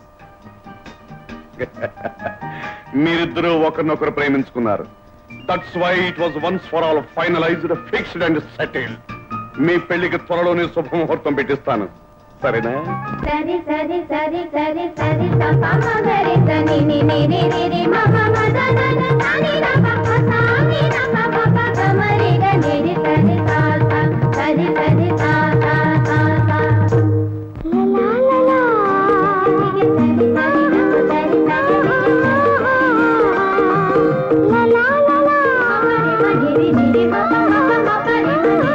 మీరిద్దరూ ఒకరినొకరు ప్రేమించుకున్నారు that's why it was once for all finalized fixed and settled మీ పెళ్లికి త్వరలోనే శుభముహూర్తం పెట్టిస్తాను సరేనా సరి సరి సరి సరి సరి స ప మ గ రి స ని ని ని రి రి రి మ ప మ ద ద ద స ని ర ప ప స ని ర ప ప ప గ మ రి గ ని రి స రి స స సరి సరి స స స స ల ల ల ల ని గి సరి సరి ర ప సరి స ని రి గి ల ల ల ల మ రి మ రి రి రి రి మ ప మ ప మ ప రి మ రి రి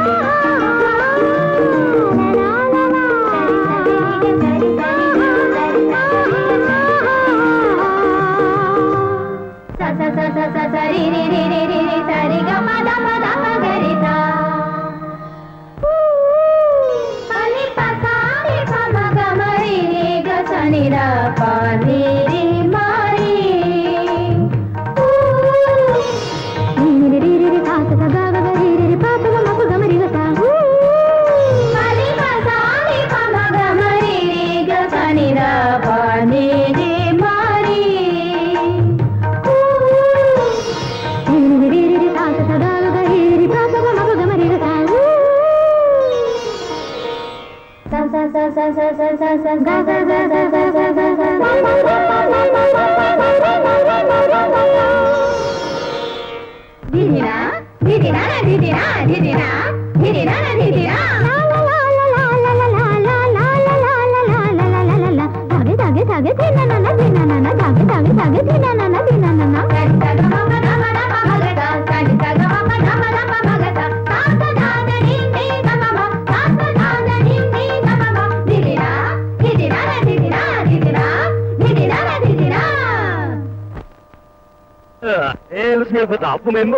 దిదినా దిదినా దిదినా దిదినా దిదినా దిదినా తాగే తాగే తాగే తిననన తిననన తాగే తాగే తాగే తిననన తిననన Eles me botavam mesmo.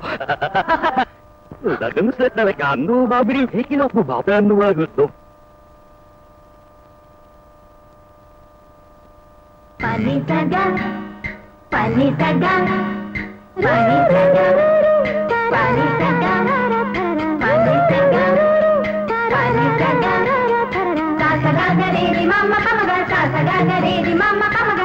Dagamos na legando, babri, que não foi babando o agosto. పనిసగా పనిసగా పనిసగా పనిసగా పనిసగా పనిసగా సాసగా గరేది మమ్మ కమగా సాసగా గరేది మమ్మ కమగా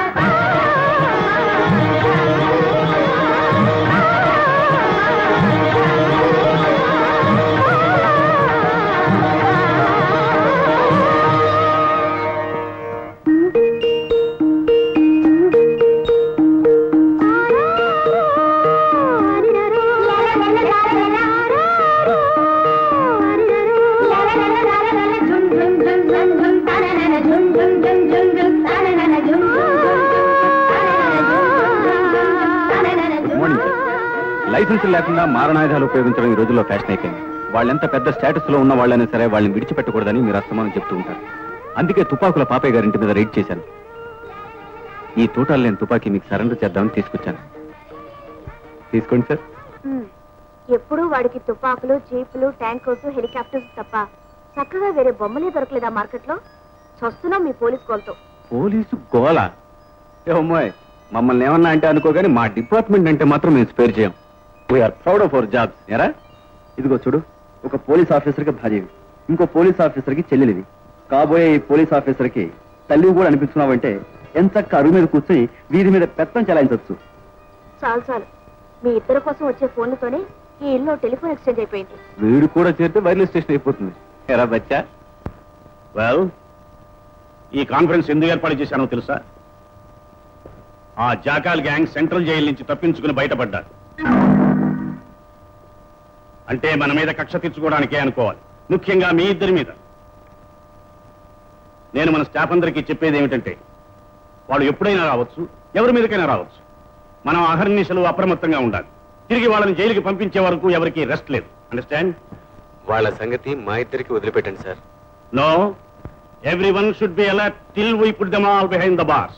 మార్నింగ్ సార్ లైసెన్స్ లేకుండా మారణాయుధాలు ఉపయోగించడం ఈ రోజుల్లో ఫ్యాషన్ అయిపోయింది వాళ్ళెంత పెద్ద స్టేటస్ లో ఉన్న వాళ్ళైనా సరే వాళ్ళని విడిచిపెట్టకూడదని మీరు అస్తమానం చెప్తూ ఉంటారు అందుకే తుపాకుల పాపయ్య గారింటి మీద రైడ్ చేశాను ఈ తోటాలు లేని తుపాకీ మీకు సరెండర్ చేద్దామని తీసుకొచ్చాను తీసుకోండి సార్ ఎప్పుడూ వాడికి తుపాకులు జీపులు ట్యాంకర్స్ హెలికాప్టర్స్ తప్ప చక్కగా వేరే బొమ్మలే దొరకలేదా మార్కెట్లో చస్తున్నాం మీ పోలీస్ కోల్తో పోలీసు గోల ఏమోయ్ మమ్మల్ని ఏమన్నా అంటే అనుకోగాని మా డిపార్ట్మెంట్ అంటే మాత్రం మేము స్పేర్ చేయం we are proud of our jobs ఎరా ఇదిగో చూడు ఒక పోలీస్ ఆఫీసర్కి భార్యవి ఇంకో పోలీస్ ఆఫీసర్కి చెల్లెలివి కాబోయే ఈ పోలీస్ ఆఫీసర్కి తల్లివి కూడా అనిపించున్నావంటే ఎంతక్క అరుగు మీద కూర్చొని వీధి మీద పెత్తం చెలాయించవచ్చు చాలు చాలు మీ ఇద్దరి కోసం వచ్చే ఫోన్లతోనే ఈ ఇల్లు టెలిఫోన్ ఎక్స్చేంజ్ అయిపోయింది వీడు కూడా చేరితే వైర్లెస్ స్టేషన్ అయిపోతుంది ఎరా బచ్చా వెల్ ఈ కాన్ఫరెన్స్ ఎందుకు ఏర్పాటు చేశానో తెలుసా ఆ జాకాల్ గ్యాంగ్ సెంట్రల్ జైలు నుంచి తప్పించుకుని బయటపడ్డారు అంటే మన మీద కక్ష తెచ్చుకోవడానికే అనుకోవాలి ముఖ్యంగా మీ ఇద్దరి మీద నేను మన స్టాఫ్ అందరికీ చెప్పేది ఏమిటంటే వాళ్ళు ఎప్పుడైనా రావచ్చు ఎవరి మీదకైనా రావచ్చు మనం అహర్నిశలు అప్రమత్తంగా ఉండాలి తిరిగి వాళ్ళని జైలుకి పంపించే వరకు ఎవరికి రెస్ట్ లేదు అండర్స్టాండ్ వాళ్ళ సంగతి మా ఇద్దరికి వదిలిపెట్టండి sir No. Everyone should be alert till we put them all behind the bars.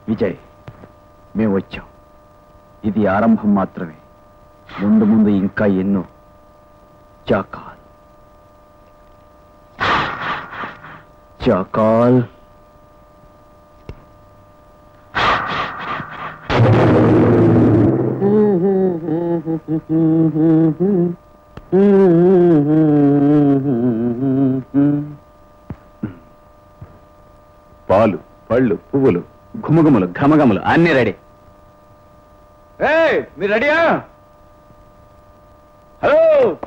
Vijay మేము వచ్చాం ఇది ఆరంభం మాత్రమే ముందు ముందు ఇంకా ఎన్నో చాకాల్ చాకాల్ పాలు పళ్ళు పువ్వులు ఘుమఘుమలు ఘమఘమలు అన్ని రెడీ మీరు రెడీయా హలో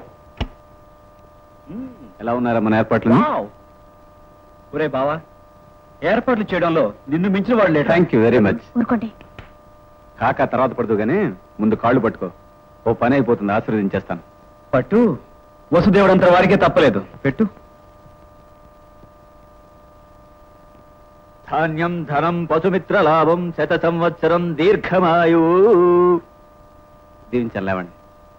ఎలా ఉన్నారా మన ఏర్పాట్లు ఒరే బావా ఏర్పాట్లు చేయడంలో నిన్ను మించిన వాళ్ళు లేడు థ్యాంక్ యూ వెరీ మచ్ ఊరుకోండి కాక తర్వాత పడుతూ గానీ ముందు కాళ్ళు పట్టుకో ఓ పని అయిపోతుంది ఆశీర్వదించేస్తాను పట్టు వసుదేవుడంత వారికే తప్పలేదు పెట్టు ధాన్యం ధనం పశుమిత్ర లాభం శత సంవత్సరం దీర్ఘమాయు దీవించల్లేవండి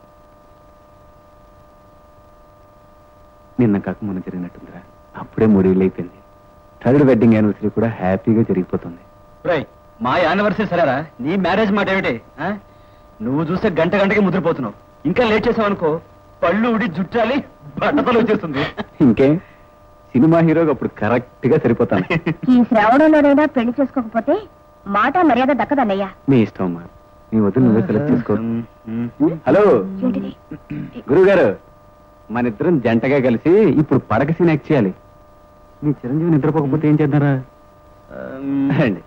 నిన్న కాక మొన్న జరిగినట్టుందిరా అప్పుడే మూడేళ్ళు అయిపోయింది థర్డ్ వెడ్డింగ్ యానివర్సరీ కూడా హ్యాపీగా జరిగిపోతుంది రేయ్ మా యానివర్సరీ సరేరా నీ మ్యారేజ్ మాట ఏమిటి ఆ? నువ్వు చూస్తే గంట గంటకి ముద్రపోతున్నావు ఇంకా లేట్ చేసావనుకో పళ్ళు ఉడి జుట్టాలి బట్టతలు వచ్చేస్తుంది ఇంకే సినిమా హీరోగా అప్పుడు కరెక్ట్ గా సరిపోతాను ఈ శ్రావణంలోనైనా పెళ్లి చేసుకోకపోతే మాట మర్యాద దక్కదన్నయ్యా మీ ఇష్టం అమ్మా నీ వదిలి నువ్వే సెలెక్ట్ చేసుకో హలో ఏంటిది గురువు గారు మన ఇద్దరం జంటగా కలిసి ఇప్పుడు పడక సీన్ యాక్ట్ చేయాలి మీ చిరంజీవి నిద్రపోకపోతే ఏం చేద్దారా రండి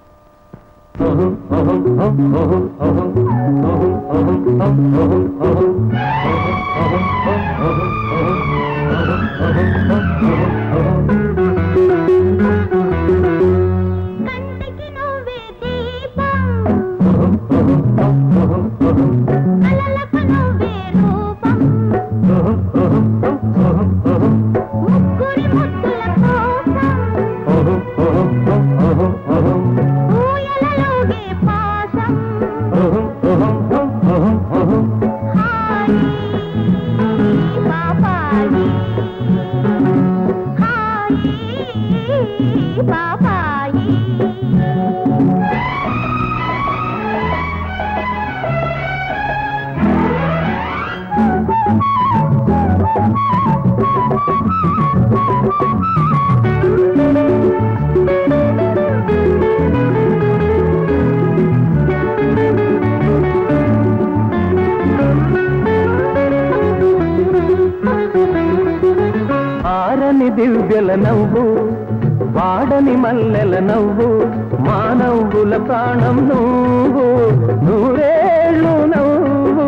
కంటికి నువ్వే దీపం కలలకు నువ్వే రూపం ముగ్గురి ముద్దుల కోసం ఊయలలోగే పాశం హాయి పాపాయి హాయి పాపాయి ఆరని దివ్యల నవ్వు వాడని మల్లెల నవ్వు మా నవ్వుల ప్రాణం నువ్వు నూరేళ్ళు నవ్వు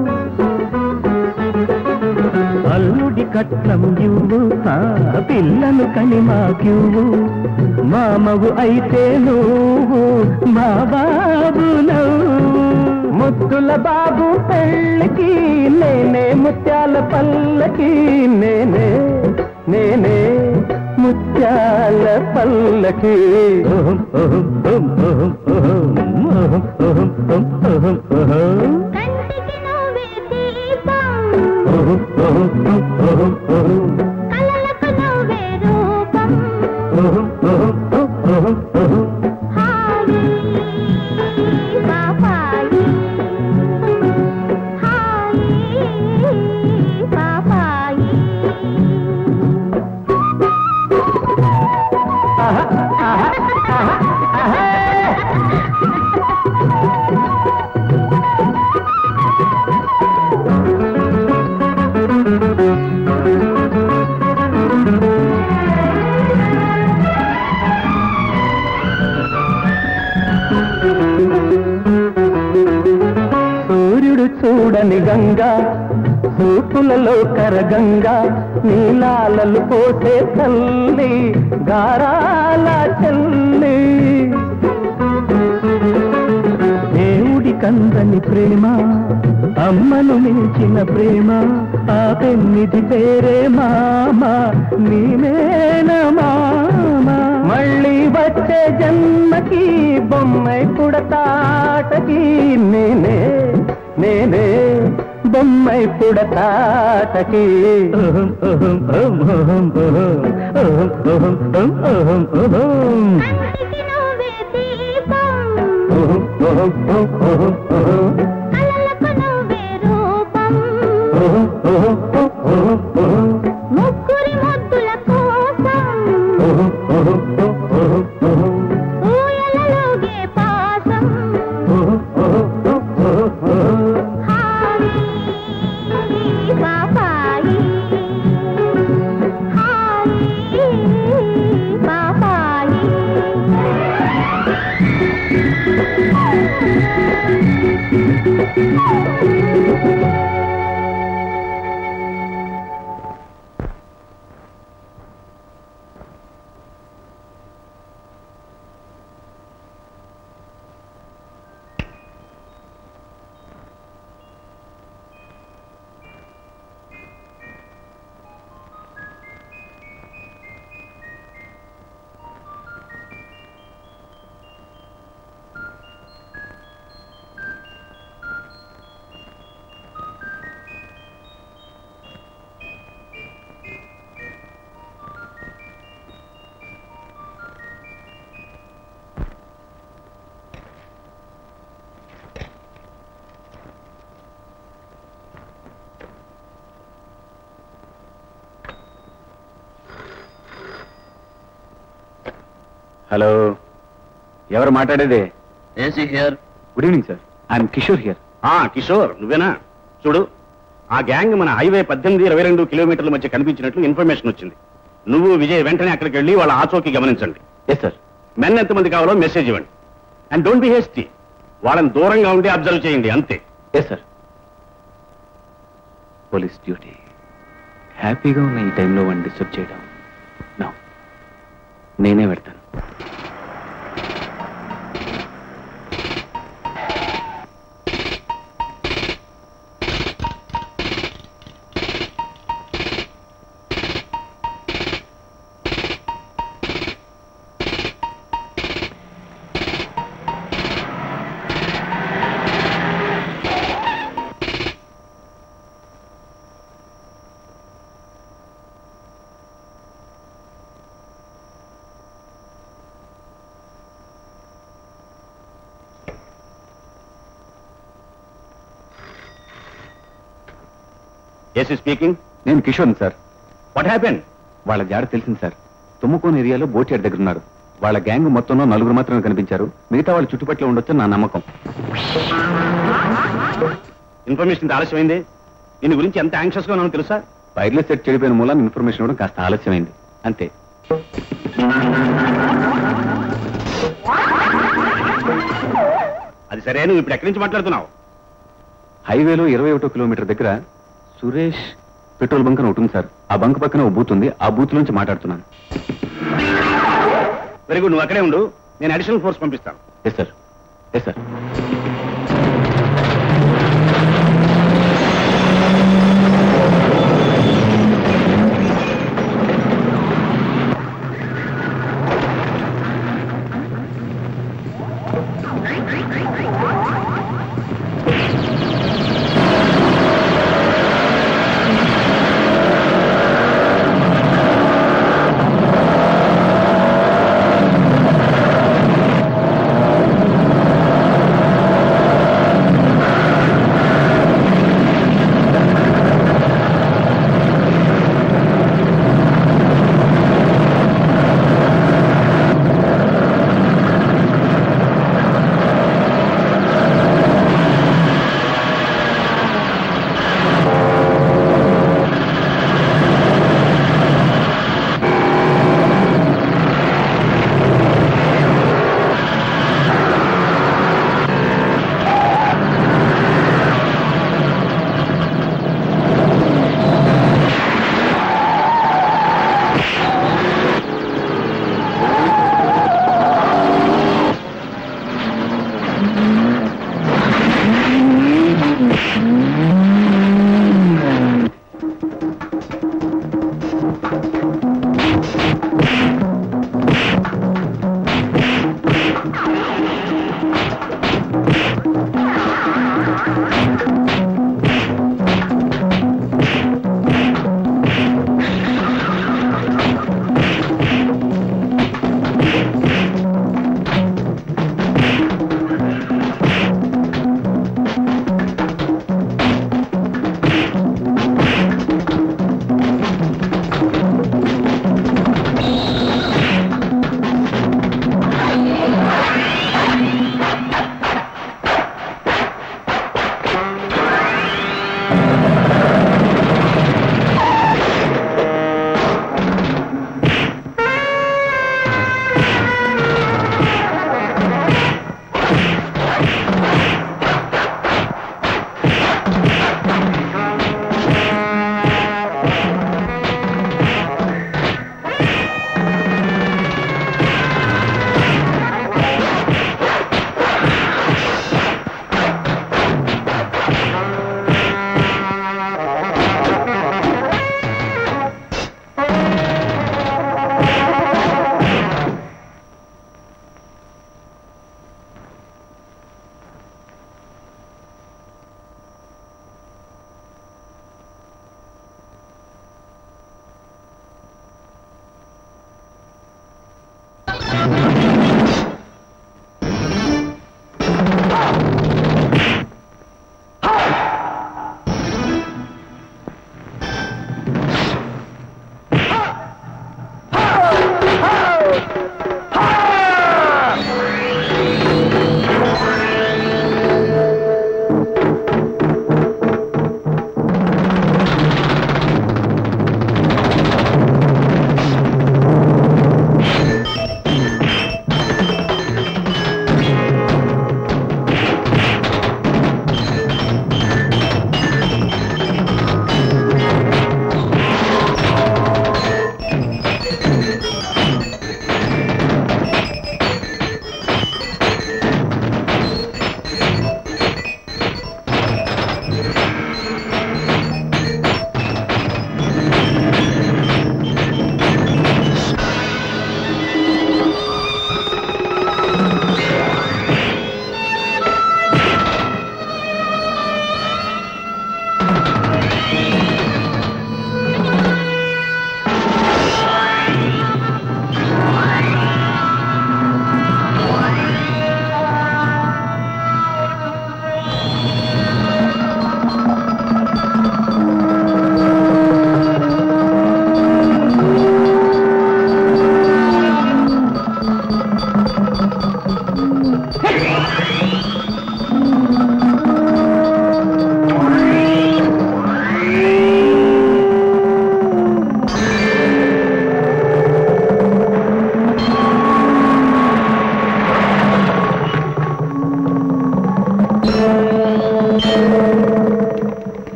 అల్లుడి కట్నం ఇవ్వు ఆ పిల్లను కని మాకివ్వు మామవు అయితే నువ్వు మా బాబు నవ్వు ముద్దుల బాబు పెళ్ళకి నేనే ముత్యాల పల్లకి నేనే నేనే ముత్యాల పల్లకి ఓహం, ఓహం, ఓహం, ఓహం, ఓహం, ఓహం, ఓహం, ఓహం, ఓహం. కంటికి నువ్వే దీపం ఓహం, ఓహం, ఓహం, ఓహం. కలలకు నువ్వే రూపం ఓహం, ఓహం, ఓహం, ఓహం. హాయి పాపాయి హాయి పాపాయి సూర్యుడు చూడని గంగా సూపులలో కరగంగా నీలాలలు పోసే తల్లి గారాల చెల్లి దేవుడి కందని ప్రేమ అమ్మను మించిన ప్రేమ ఆ పెన్నిది పేరే మామ నీమేన మామ మళ్ళీ వచ్చే జన్మకి బొమ్మై పుడతాటకి నేనే నేనే బొమ్మై పుడతాటకి ఓహం, ఓహం, ఓహం, ఓహం, ఓహం, ఓహం, ఓహం, ఓహం, ఓహం, ఓహం. కంటికి నువ్వే దీపం కలలకు నువ్వే రూపం ముగ్గురి ముద్దుల కోసం ఊయలలోగే పాసం హాయి పాపాయి హాయి పాపాయి హలో ఎవరు మాట్లాడేది AC here good evening sir I'm Kishore here ఆ కిషోర్ నువ్వేనా చూడు ఆ గ్యాంగ్ మన హైవే పద్దెనిమిది ఇరవై రెండు కిలోమీటర్ల మధ్య కనిపించినట్లు ఇన్ఫర్మేషన్ వచ్చింది నువ్వు విజయ్ వెంటనే అక్కడికి వెళ్ళి వాళ్ళ ఆచోకి గమనించండి ఎస్ సార్ మెన్ ఎంతమంది కావాలో మెసేజ్ ఇవ్వండి అండ్ డోంట్ బి హేస్టీ వాళ్ళని దూరంగా ఉండి అబ్జర్వ్ చేయండి అంతే ఎస్ సార్ పోలీస్ డ్యూటీ హ్యాపీగా ఉన్న ఈ టైంలో వాడిని డిస్టర్బ్ చేయడం నా నేనే పెడతాను ఏసీ స్పీకింగ్ నేను కిషోర్ సార్ వాట్ హ్యాపెన్ వాళ్ళ జాడ తెలిసింది సార్ తుమ్ముకోని ఏరియాలో బోటియాడ్ దగ్గర ఉన్నారు వాళ్ళ గ్యాంగ్ మొత్తంలో నలుగురు మాత్రమే కనిపించారు మిగతా వాళ్ళ చుట్టుపక్కల ఉండొచ్చని నా నమ్మకం ఇన్ఫర్మేషన్ ఇంత ఆలస్యమైంది దీని గురించి ఎంత యాంగ్షియస్ గా ఉన్నానో తెలుసా వైర్లెస్ సెట్ చెడిపోయిన మూలాన్ని ఇన్ఫర్మేషన్ ఇవ్వడం కాస్త ఆలస్యమైంది అంతే అది సరే నువ్వు ఇప్పుడు ఎక్కడి నుంచి మాట్లాడుతున్నావు హైవేలో ఇరవై ఒకటో కిలోమీటర్ దగ్గర సురేష్ పెట్రోల్ బంక్ అని ఒకటి ఉంది సార్ ఆ బంక్ పక్కన ఓ బూత్ ఉంది ఆ బూత్ నుంచి మాట్లాడుతున్నాను వెరీ గుడ్ నువ్వు అక్కడే ఉండు నేను అడిషనల్ ఫోర్స్ పంపిస్తాను ఎస్ సార్ ఎస్ సార్ ఆ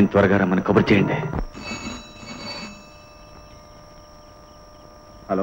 త్వరగా రమ్మని కబుర్ చేయండి హలో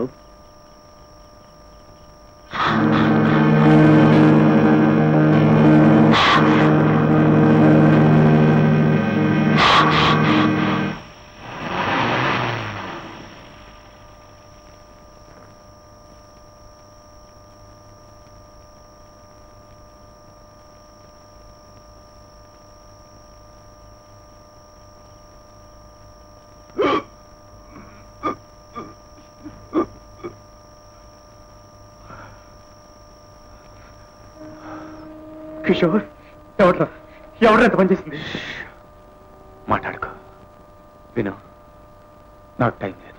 కిషోర్ ఎవడ్రా ఎవడ్రా ఎంత పనిచేసింది మాట్లాడుకో విను నాకు టైం లేదు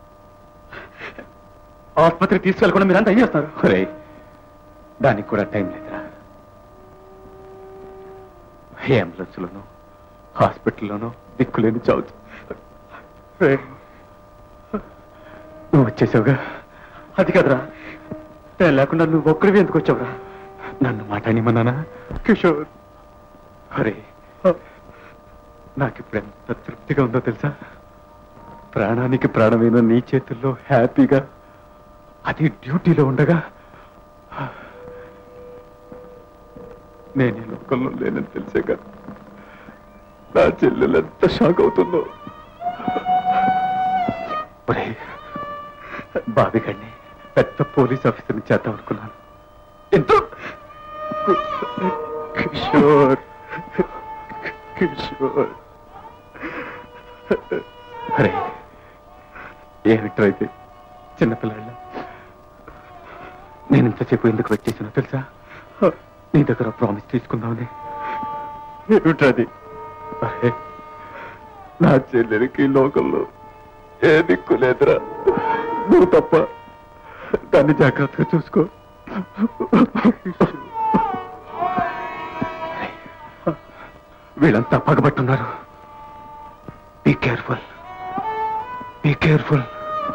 ఆసుపత్రి తీసుకెళ్ళకుండా మీరంతా ఏం చేస్తారు ఒరే దానికి కూడా టైం లేదురా ఏ అంబులెన్స్లోనూ హాస్పిటల్లోనూ దిక్కులేని చావచ్చు రేయ్, నువ్వు వచ్చేసావుగా అది కదరా నేను లేకుండా నువ్వు ఒక్కడివి ఎందుకు వచ్చావురా నన్ను మాట్లాడిమన్నానా కిషోర్ అరే నాకు ఇప్పుడు ఎంత తృప్తిగా ఉందో తెలుసా ప్రాణానికి ప్రాణమైన నీ చేతుల్లో హ్యాపీగా అది డ్యూటీలో ఉండగా నేను ఈ లోకంలో లేనని తెలిసాక నా చెల్లెలు ఎంత షాక్ అవుతుందో ఒరే బావిగడిని పెద్ద పోలీస్ ఆఫీసర్ని చేద్దాం అనుకున్నాను ఎంతో కిషోర్ కిషోర్ అరే ఏమిట్రా ఇది చిన్నపిల్లాళ్ళ నేను ఇంతసేపు ఎందుకు వచ్చేసానో తెలుసా నీ దగ్గర ప్రామిస్ తీసుకుందామని ఏమిట్రా అది అరే నా చెల్లెలికి ఈ లోకంలో ఏ దిక్కు లేదురా నువ్వు తప్ప దాన్ని జాగ్రత్తగా చూసుకో వీళ్ళంతా పగబట్టున్నారు be careful be careful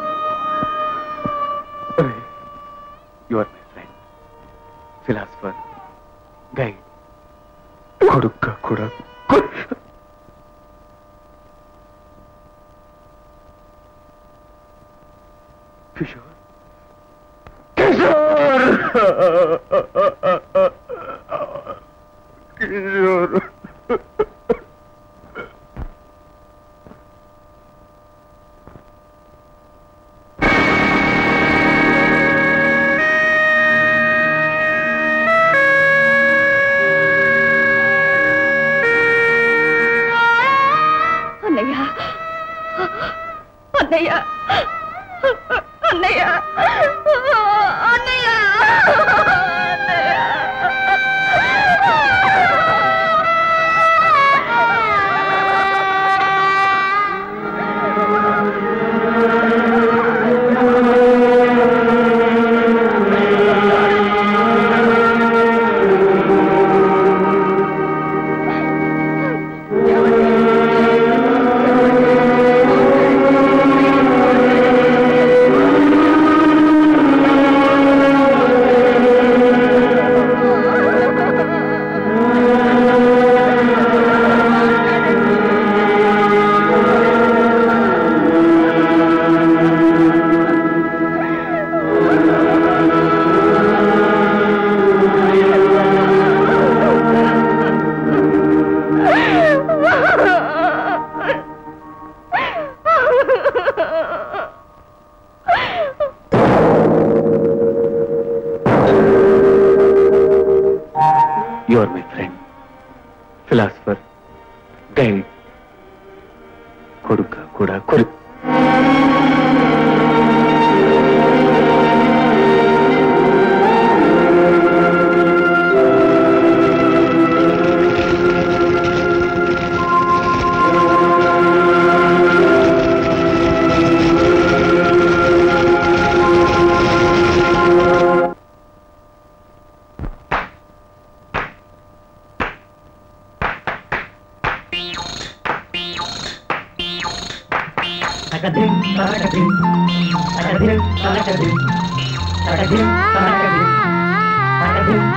you are my friend philosopher guide కొడుక్క కూడా కొ- కిషోర్ కిషోర్ కిషోర్ అన్నయ్య అన్నయ్య అన్నయ్య అన్నయ్య you are my friend philosopher guide కొడుక కూడా కొడుకు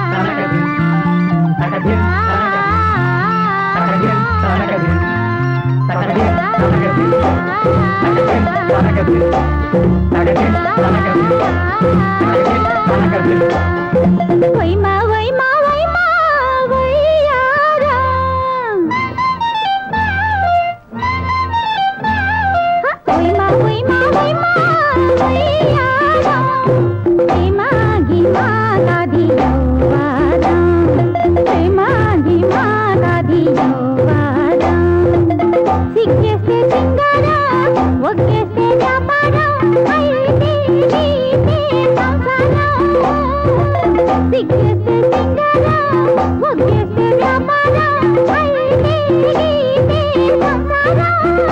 ఆ వైమా వైమా వైమా వయ్యారా వైమా వైమా వైమా వయ్యారా వైమా గిమా నాది యవ్వారా వైమా గిమా నాది యవ్వారా సిగ్గేస్తే సింగారా ఒగ్గేస్తే వ్యాపారం అయితే నీదే సంసారం సిగ్గేస్తే సింగారా ఒగ్గేస్తే వ్యాపారం అయితే నీదే సంసారం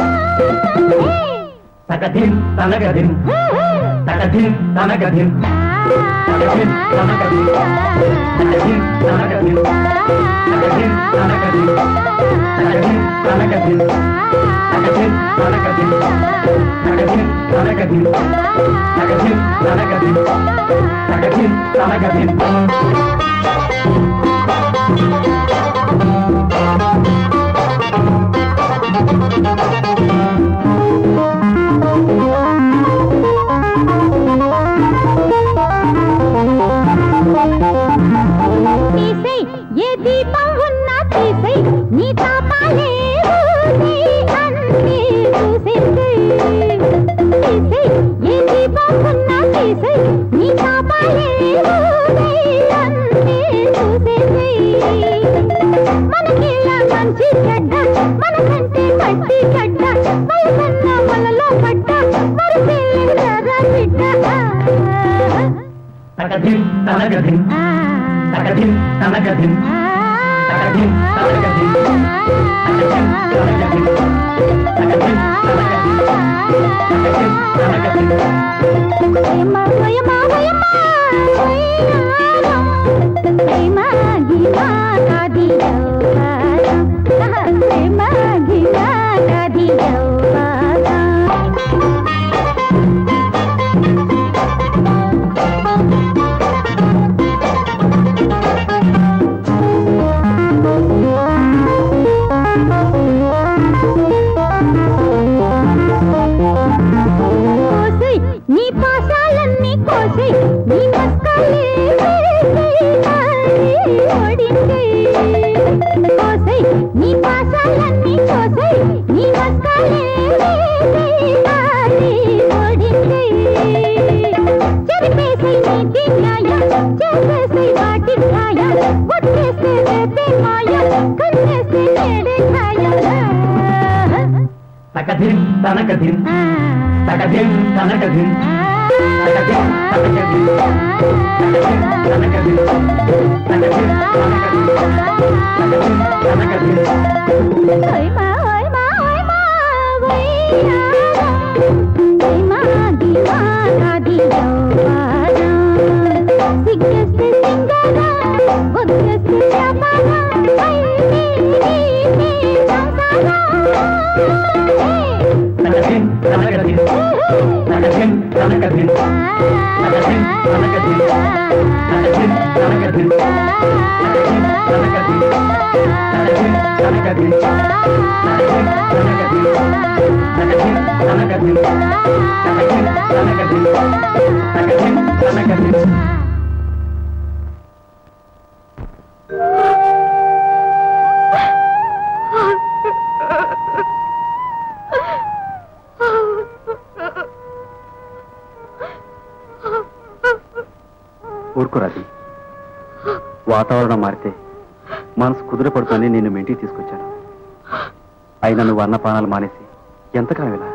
తగదిం తనగదిం తగదిం తనగదిం తగదిం తనగదిం తగదిం తనగదిం తగదిం తనగదిం తగదిం తనగదిం తగదిం తనగదిం తగదిం తనగదిం తగదిం తనగదిం తగదిం తనగదిం తీసై ఏ దీపం ఉన్నా తీసై నీ తాపాలే ఊసై అన్నీ చూసేసై తీసై ఏ దీపం ఉన్నా తీసై నీ తాపాలే ఊసై అన్నీ చూసేసై మనకిలా మంచి చెడ్డ మనకంటే మట్టి గడ్డ వయసన్న మనలో పడ్డ మరి బిడ్డ తగదిం తనగదిం తగదిం తనగదిం తగదిం తనగదిం తగదిం తనగదిం తగదిం తనగదిం తగదిం తనగదిం వైమా వైమా వైమా వైయారా వైమా గిమా నాది యవ్వారా వైమా గిమా నాది యవ్వారా కోసై నీ పాశాలన్నీ కోసై నీ మస్కాలే ఓడించై కోసై నీ పాశాలన్నీ కోసై నీ మస్కాలే ఓడించై చెరిపేసై నీతి న్యాయం చేసేసై వాటి న్యాయం ఒట్టేస్తే రేపే మాయ కన్నేస్తే నేడే ఖాయం తగదిం తనగదిం తగదిం తనగదిం తగదిం తనగదిం తగదిం తనగదిం తగదిం తనగదిం తగదిం తనగదిం వైమా వైమా వైమా వైయారా వైమా గిమా నాది యవ్వారా సిగ్గేస్తే సింగారా ఒగ్గేస్తే వ్యాపారా అయితే నీదే సంసారం తగదిం తనగదిం తగదిం తనగదిం తగదిం తనగదిం తగదిం తనగదిం తగదిం తనగదిం తగదిం తనగదిం తగదిం తనగదిం తగదిం తనగదిం తగదిం తనగదిం తగదిం తనగదిం ఊరుకోరాది వాతావరణం మారితే మనసు కుదురపడుతుంది నిన్ను మెంటికి తీసుకొచ్చాను అయినా నువ్వు అన్నపానాలు మానేసి ఎంతకాలం ఇలా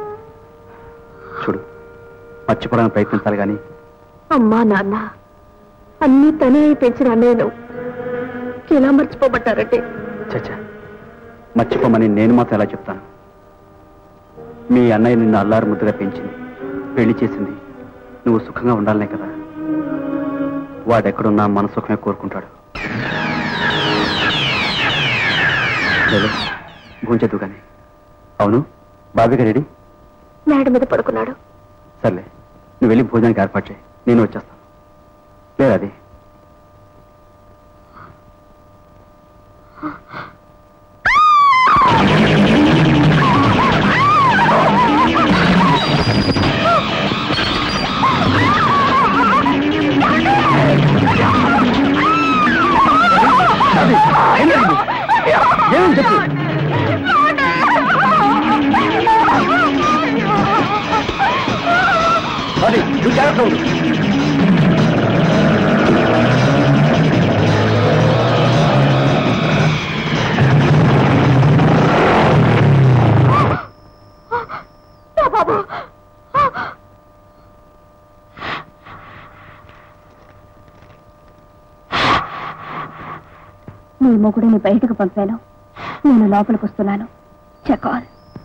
చూడు మర్చిపోవడానికి ప్రయత్నించాలి కానీ అమ్మా నాన్న అన్నీ తనే అయి పెంచిన అన్నయ్యను ఎలా మర్చిపోబట్టారంటే చచ్చా మర్చిపోమని నేను మాత్రం ఎలా చెప్తాను మీ అన్నయ్య నిన్ను అల్లారు ముద్దుగా పెంచింది పెళ్లి చేసింది నువ్వు సుఖంగా ఉండాలనే కదా వాడెక్కడున్నా మన సుఖమే కోరుకుంటాడు భూంచదు కానీ అవును బాబీ రెడీ మేడ మీద పడుకున్నాడు సర్లే నువ్వు వెళ్ళి భోజనానికి ఏర్పాటు చేయి నేను వచ్చేస్తాను లేదు అది ఆ అర్థం ఉంది బాబు నీ మొగుడిని బయటకు పంపాను నేను లోపలికి వస్తున్నాను చెకాల్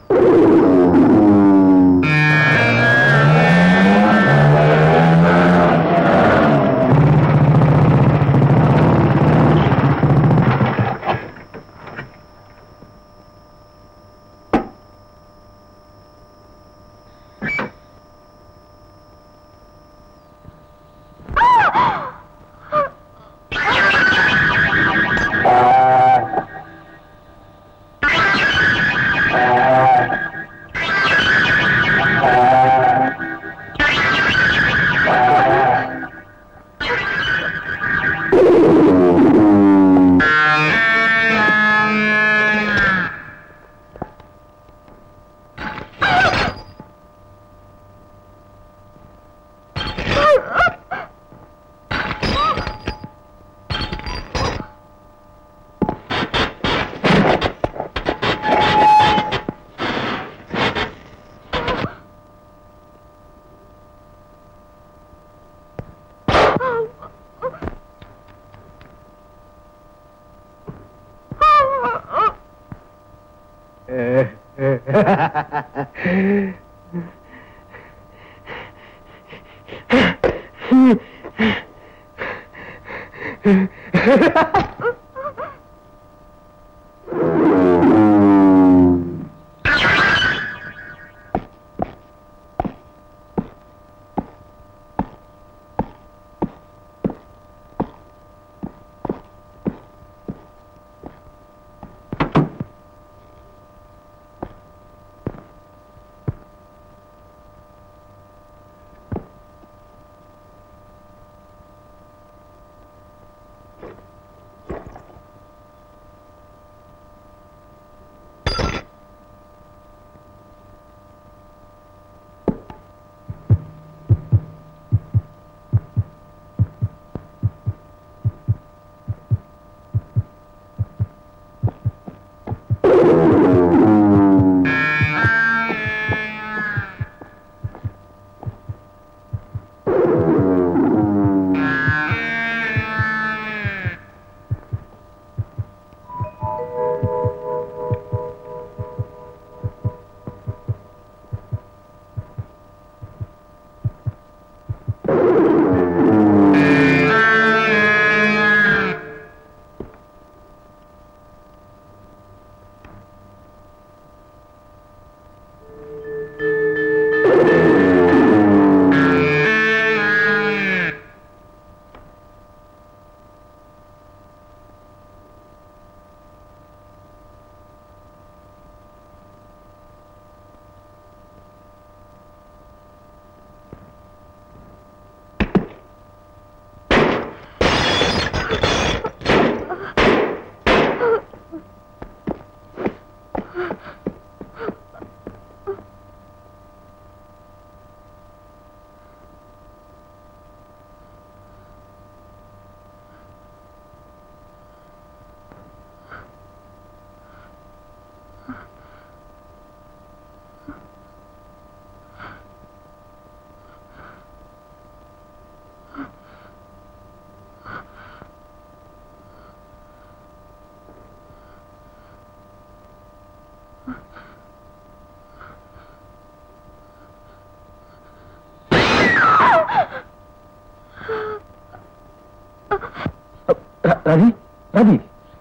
రవి రవి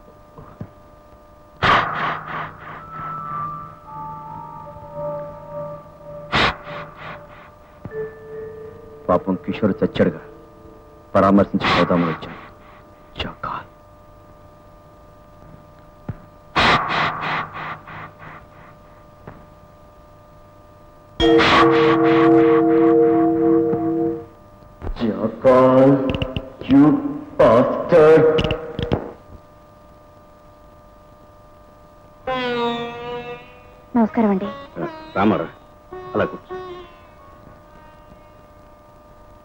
పాపం కిషోర్ చచ్చాడుగా పరామర్శించి పోదామని వచ్చాను చాకాల్ చాకాల్ యూ bastard! నమస్కారం అండి రామారా అలా కూర్చో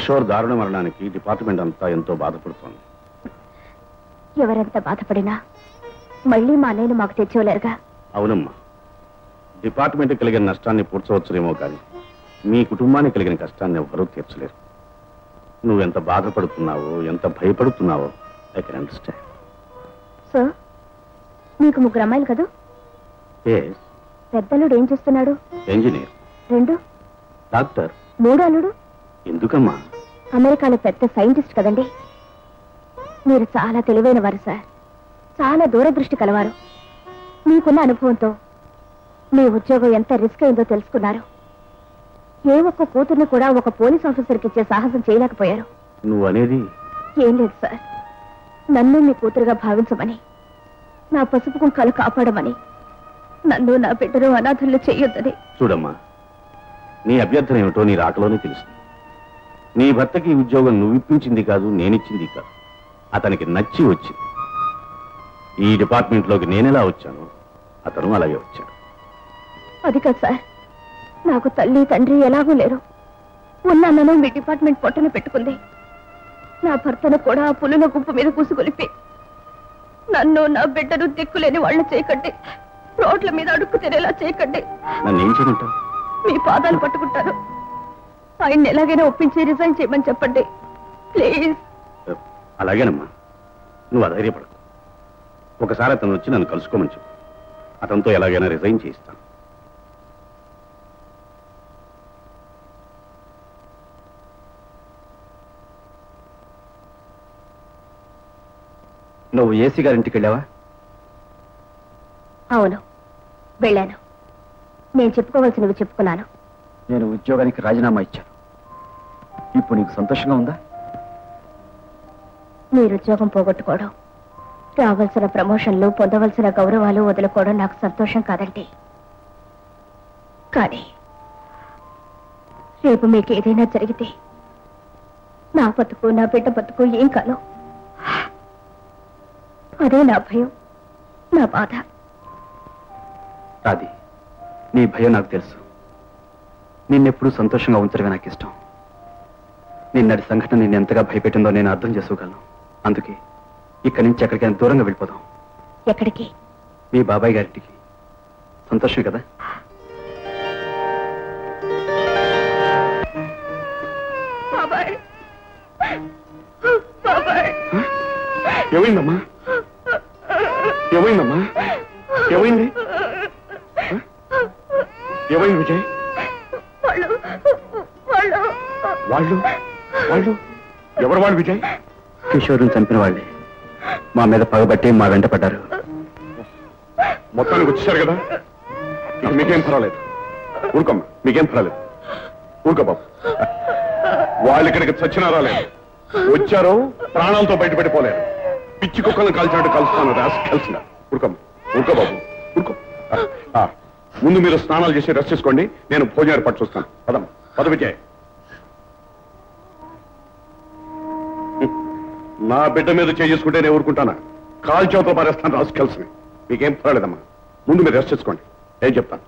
కిషోర్ దారుణ మరణానికి డిపార్ట్మెంట్ అంతా ఎంతో బాధపడుతోంది ఎవరెంత బాధపడినా మళ్ళీ మా అన్నయ్యను మాకు తెచ్చివ్వలేరుగా అవునమ్మా డిపార్ట్మెంట్ కలిగిన నష్టాన్ని పూడ్చవచ్చునేమో కానీ మీ కుటుంబానికి కలిగిన కష్టాన్ని ఎవరూ తీర్చలేరు నువ్వెంత బాధపడుతున్నావో ఎంత భయపడుతున్నావో ఐ కెన్ అండర్స్టాండ్ సార్ మీకు ముగ్గురు అమ్మాయిలు కదా ఎస్ పెద్దలుడు ఏం చేస్తున్నాడు ఇంజనీర్ రెండు డాక్టర్ మూడు అల్లుడు ఎందుకమ్మా అమెరికాలో పెద్ద సైంటిస్ట్ కదండి మీరు చాలా తెలివైన వారు సార్ చాలా దూరదృష్టి కలవారు మీకున్న అనుభవంతో మీ ఉద్యోగం ఎంత రిస్క్ అయిందో తెలుసుకున్నారు ఏ ఒక్క కూతుర్ని కూడా ఒక పోలీస్ ఆఫీసర్కి ఇచ్చే సాహసం చేయలేకపోయారు నువ్వు అనేది ఏం లేదు సార్ నన్ను మీ కూతురుగా భావించమని నా పసుపు కుంకాలు కాపాడమని నన్ను నా బిడ్డను అనాథులు చేయొద్దని చూడమ్మా నీ అభ్యర్థన ఏమిటో నీ రాకలోనే తెలుసు నీ భర్తకి ఈ ఉద్యోగం నువ్వు ఇప్పించింది కాదు నేనిచ్చింది కాదు అతనికి నచ్చి వచ్చింది ఈ డిపార్ట్మెంట్లోకి నేనెలా వచ్చాను అతను అలాగే వచ్చాడు అది కాదు సార్ నాకు తల్లి తండ్రి ఎలాగూ లేరు ఉన్నానను మీ డిపార్ట్మెంట్ పొట్టన పెట్టుకుంది నా భర్తను కూడా ఆ పులుల గుంపు మీద కూసుకొలిపి నన్ను నా బిడ్డను దిక్కులేని వాళ్ళని చేయకండి రోడ్ల మీద అడుక్కు తినేలా చేయకండి నన్ను ఏం చేయమంటావు మీ పాదాలు పట్టుకుంటాను ఆయన్ని ఎలాగైనా ఒప్పించి రిజైన్ చేయమని చెప్పండి ప్లీజ్ అలాగేనమ్మా నువ్వు అధైర్యపడకు ఒకసారి అతను వచ్చి నన్ను కలుసుకోమని చెప్పు అతనితో ఎలాగైనా రిజైన్ చేయిస్తాను నువ్వు ఏసీ గారింటికి వెళ్ళావా అవును వెళ్ళాను నేను చెప్పుకోవాల్సినవి చెప్పుకున్నాను నేను ఉద్యోగానికి రాజీనామా ఇచ్చాను ఇప్పుడు నీకు సంతోషంగా ఉందా మీరు ఉద్యోగం పోగొట్టుకోవడం రావాల్సిన ప్రమోషన్లు పొందవలసిన గౌరవాలు వదులుకోవడం నాకు సంతోషం కాదండి కానీ రేపు మీకు ఏదైనా జరిగితే నా బతుకు నా బిడ్డ బతుకు ఏం కాను అదే నా భయం నా బాధ రాది నీ భయం నాకు తెలుసు నిన్నెప్పుడు సంతోషంగా ఉంచడమే నాకు ఇష్టం నిన్నటి సంఘటన నిన్ను ఎంతగా భయపెట్టిందో నేను అర్థం చేసుకోగలను అందుకే ఇక్కడి నుంచి ఎక్కడికైనా దూరంగా వెళ్ళిపోదాం ఎక్కడికి మీ బాబాయ్ గారింటికి సంతోషమే కదా బాబాయ్ బాబాయ్ ఏమైందమ్మా ఏమైందమ్మా ఏమైంది ఆ? ఏమైంది విజయ్ వాళ్ళు వాళ్ళు వాళ్ళు వాళ్ళు ఎవరు వాళ్ళు విజయ్ కిషోర్ని చంపిన వాళ్ళే మా మీద పగబట్టి మా వెంట పడ్డారు మొత్తానికి వచ్చేసారు కదా ఇక మీకేం పర్వాలేదు ఊరుకోమ్మా మీకేం పర్వాలేదు ఊరుకో బాబు వాళ్ళు ఇక్కడికి చచ్చినా రాలేదు వచ్చారు ప్రాణాలతో బయటపెట్టిపోలేరు పిచ్చి కుక్కలను కాల్చినట్టు కలుస్తాను రాసి కలిసిన ఊరుకోమ్మా ఊరుకో బాబు ఊరుకో ఆ, ఆ, ముందు మీరు స్నానాలు చేసి రెస్ట్ చేసుకోండి నేను భోజనం ఏర్పాటు చూస్తాను పదమ్మా పద విజయ్ నా బిడ్డ మీద చేసుకుంటే నేను ఊరుకుంటానా కాల్ చేతులు పారేస్తాను రాసి కలిసి మీకేం పర్వాలేదమ్మా ముందు మీరు రెస్ట్ చేసుకోండి ఏం చెప్తాను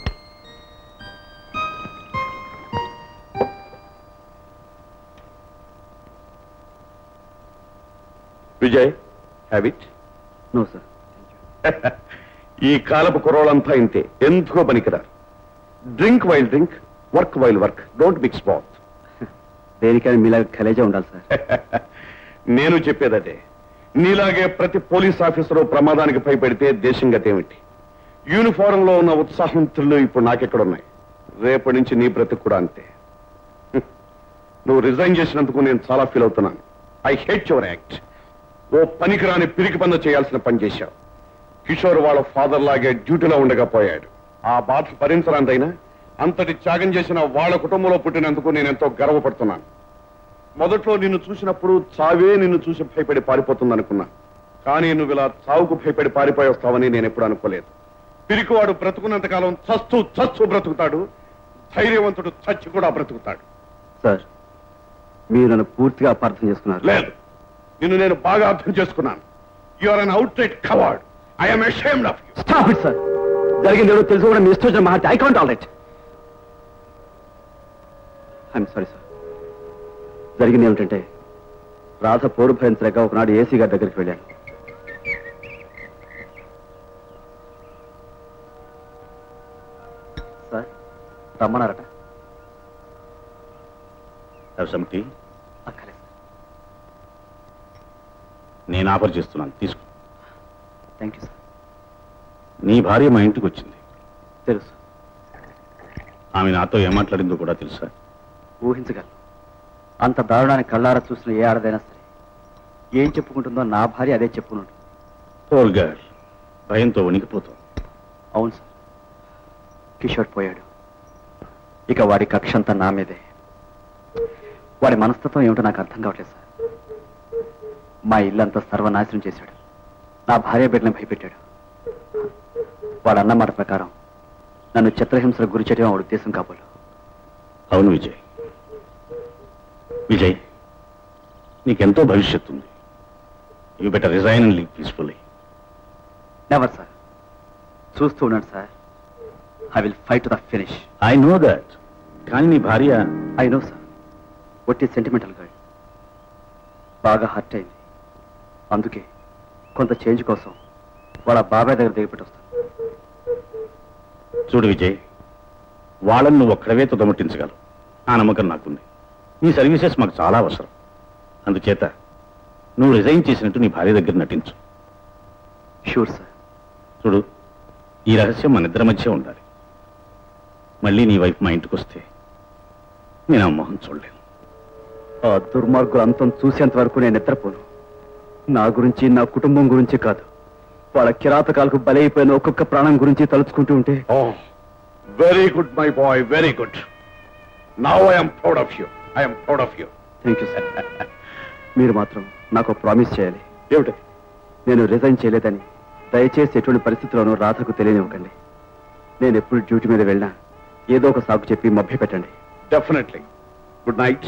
విజయ్ హ్యాబిట్ నో సార్ ఈ కాలపు కుర్రోళ్ళంతా ఇంతే ఎందుకో పనికిరారు drink while drink work while work don't mix both దేనికైనా మీలా కలేజా ఉండాలి సార్ నేను చెప్పేదదే నీలాగే ప్రతి పోలీస్ ఆఫీసరు ప్రమాదానికి భయపెడితే దేశం గతేమిటి యూనిఫారం లో ఉన్న ఉత్సాహం త్రిల్లు ఇప్పుడు నాకెక్కడున్నాయి రేపటి నుంచి నీ బ్రతుకు కూడా అంతే హ్మ్. నువ్వు రిజైన్ చేసినందుకు నేను చాలా ఫీల్ అవుతున్నాను ఐ హేట్ యువర్ యాక్ట్ ఓ పనికిరాని పిరికి పనులు చేయాల్సిన పని చేశావు కిషోర్ వాళ్ళ ఫాదర్ లాగే డ్యూటీలో ఉండగా పోయాడు ఆ బాధ భరించరాందైనా అంతటి త్యాగం చేసిన వాళ్ళ కుటుంబంలో పుట్టినందుకు నేను ఎంతో గర్వపడుతున్నాను మొదట్లో నిన్ను చూసినప్పుడు చావే నిన్ను చూసి భయపడి పారిపోతుందనుకున్నా కానీ నువ్వు ఇలా చావుకు భయపడి పారిపోయి వస్తావని నేను ఎప్పుడు అనుకోలేదు పిరికివాడు బ్రతుకున్నంత కాలం చస్తూ చస్తూ బ్రతుకుతాడు ధైర్యవంతుడు చచ్చి కూడా బ్రతుకుతాడు సార్ మీరు నన్ను పూర్తిగా అపార్థం చేసుకున్నారు లేదు నిన్ను నేను బాగా అర్థం చేసుకున్నాను you are an outright coward I'm ashamed of you stop it sir జరిగింది ఏదో తెలుసు కూడా మీ ఇష్టం వచ్చిన మాట I can't all right I'm sorry sir జరిగింది ఏమిటంటే రాధ పోరు భరించలేక ఒకనాడు ఏసీ గారి దగ్గరికి వెళ్ళాను సార్ రమ్మన్నారట Have some tea? అక్కర్లేదు నేను ఆఫర్ చేస్తున్నాను తీసుకో థ్యాంక్ యూ సార్ నీ భార్య మా ఇంటికి వచ్చింది తెలుసు ఆమె నాతో ఏం మాట్లాడిందో కూడా తెలుసా ఊహించగలను అంత దారుణాన్ని కళ్ళారా చూసిన ఏ ఆడదైనా సరే ఏం చెప్పుకుంటుందో నా భార్య అదే చెప్పుకుంటుంది పోల్ గర్ల్ భయంతో వణికిపోతాం అవును సార్ కిషోర్ పోయాడు ఇక వాడి కక్ష అంతా నా మీదే వాడి మనస్తత్వం ఏమిటో నాకు అర్థం కావట్లేదు సార్ మా ఇల్లంతా సర్వనాశనం చేశాడు నా భార్య బిడ్డని భయపెట్టాడు వాడు అన్న మాట ప్రకారం నన్ను చిత్రహింసలకు గురి చేయడం వాడి ఉద్దేశం కాబోలు అవును విజయ్ విజయ్ నీకెంతో భవిష్యత్తు ఉంది you better resign and leave peacefully never sir చూస్తూ ఉన్నాడు sir I will fight to the finish I know that కానీ నీ భార్య ఐ నో సార్ ఒట్టి సెంటిమెంటల్ గా బాగా హర్ట్ అయింది అందుకే కొంత చేంజ్ కోసం వాళ్ళ బాబాయ్ దగ్గర దిగపెట్టి వస్తాను చూడు విజయ్ వాళ్ళని నువ్వు ఒక్కడవే తుదముట్టించగలవు ఆ నమ్మకం నాకుంది నీ సర్వీసెస్ మాకు చాలా అవసరం అందుచేత నువ్వు రిజైన్ చేసినట్టు నీ భార్య దగ్గర నటించు షూర్ సార్ చూడు ఈ రహస్యం మన ఇద్దరి మధ్య ఉండాలి మళ్ళీ నీ వైపు మా ఇంటికి వస్తే నేను ఆ మొహం చూడలేను ఆ దుర్మార్గుల అంతం చూసేంత వరకు నేను నిద్రపోను నా గురించి నా కుటుంబం గురించి కాదు వాళ్ళ కిరాతకాలకు బలైపోయిన ఒక్కొక్క ప్రాణం గురించి తలుచుకుంటూ ఉంటే oh very good my boy very good now I'm proud of you I'm proud of you thank you sir మీరు మాత్రం నాకు ప్రామిస్ చేయాలి ఏమిటి నేను రిజైన్ చేయలేదని దయచేసి ఎటువంటి పరిస్థితుల్లోనూ రాధకు తెలియనివ్వకండి నేను ఎప్పుడు డ్యూటీ మీద వెళ్ళినా ఏదో ఒక సాకు చెప్పి మభ్య పెట్టండి డెఫినెట్లీ గుడ్ నైట్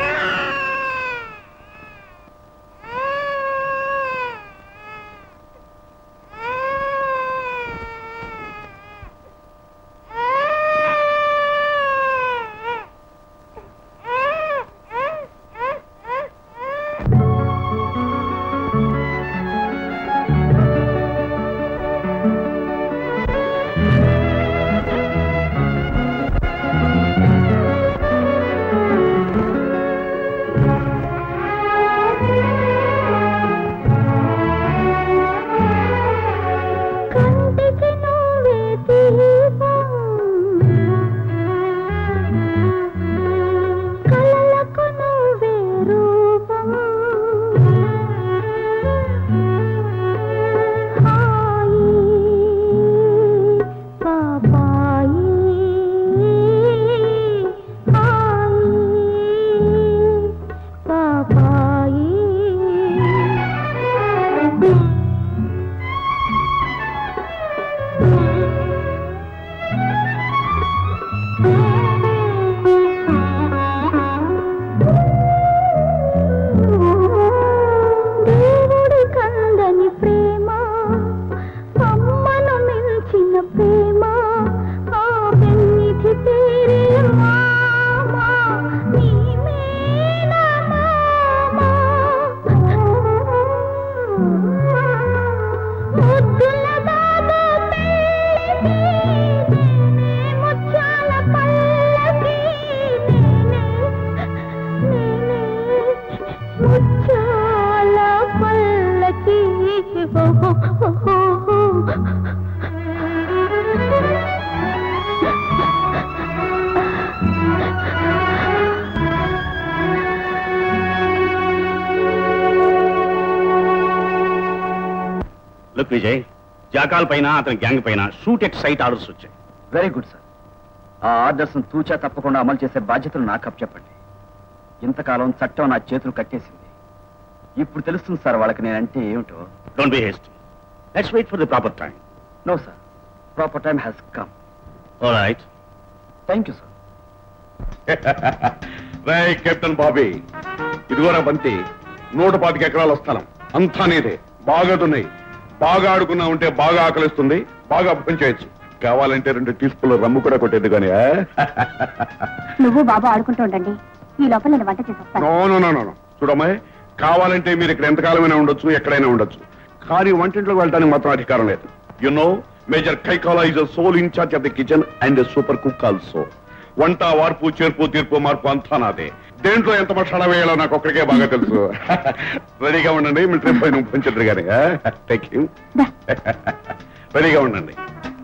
కంటికి నువ్వే దీపం కలలకు నువ్వే రూపం హాయి బాబాయి హాయి బాబాయి దేవుడి కందని ప్రేమ అమ్మను మించిన ప్రేమ ఆ పెన్నిధి పేరే మామ నీ మేన మామ ముద్దుల బాబు పెళ్ళికి నేనే ముత్యాల పల్లకి నేనే నేనే ముత్యాల పల్లకి లుక్ విజయ్ జాకాల్ పైన అతని గ్యాంగ్ పైన షూట్ ఎట్ సైట్ ఆర్డర్స్ వచ్చాయి వెరీ గుడ్ సార్ ఆ ఆర్డర్స్ తూచా తప్పకుండా అమలు చేసే బాధ్యతలు నాకు అప్పచెప్పండి ఇంతకాలం చట్టం నా చేతులు కట్టేసింది ఇప్పుడు తెలుస్తుంది సార్ వాళ్ళకి నేనంటే ఏమిటో don't be haste let's wait for the proper time no sir proper time has come all right thank you sir రై కెప్టెన్ బాబీ ఇదిగోరా బంతి నూట పాతిక ఎకరాల స్థలం అంతా నీదే బాగా దున్నాయి బాగా ఆడుకున్నా ఉంటే బాగా ఆకలిస్తుంది బాగా చేయొచ్చు కావాలంటే రెండు టీ స్పూన్లు రమ్ము కూడా కొట్టేది కానీ ఆ? నువ్వు బాబు ఆడుకుంటూ ఉండండి ఈ లోపల నేను వంట చేసేస్తాను no no no no no. చూడమ్మాయి కావాలంటే మీరు ఇక్కడ ఎంతకాలమైనా ఉండొచ్చు ఎక్కడైనా ఉండొచ్చు కానీ వంటింట్లోకి వెళ్ళడానికి మాత్రం అధికారం లేదు you know major Kaikala is sole in-charge of the kitchen and super cook also వంట వార్పు చేర్పు తీర్పు మార్పు అంతా నాదే దేంట్లో ఎంత మసాలా వేయాలో నాకు ఒక్కడికే బాగా తెలుసు రెడీగా ఉండండి మీ ట్రిప్ పైన పంచద్దు కానీ థ్యాంక్ యూ రెడీగా ఉండండి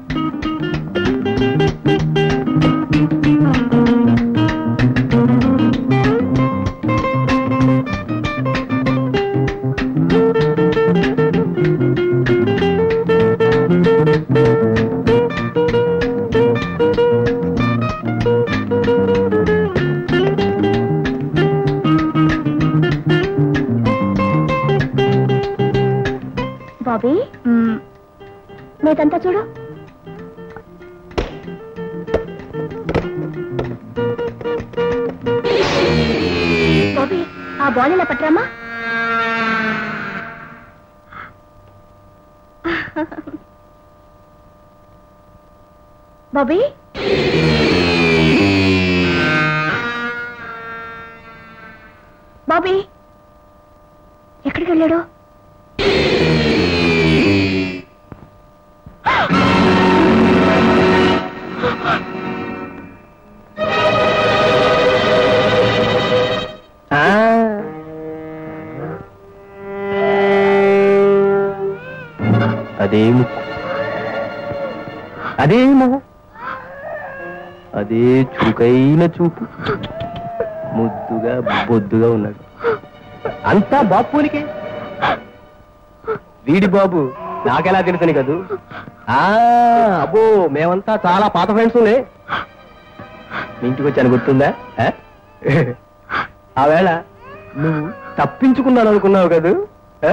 బాబీ మీదంతా చూడు బాబీ ఆ బాల్ ఇలా పట్టరామా బాబీ బాబీ ఎక్కడికి వెళ్ళాడు ఆ. అదే ముక్కు అదే మొహం అదే చురుకైన చూపు ముద్దుగా బొద్దుగా ఉన్నాడు అంతా బాబు పోలికే వీడి బాబు నాకెలా తెలుసని కదూ ఆ అబ్బో మేమంతా చాలా పాత ఫ్రెండ్స్లే మీ ఇంటికి వచ్చాను గుర్తుందా ఆ? ఆ వేళ నువ్వు తప్పించుకున్నాను అనుకున్నావు కదూ ఆ?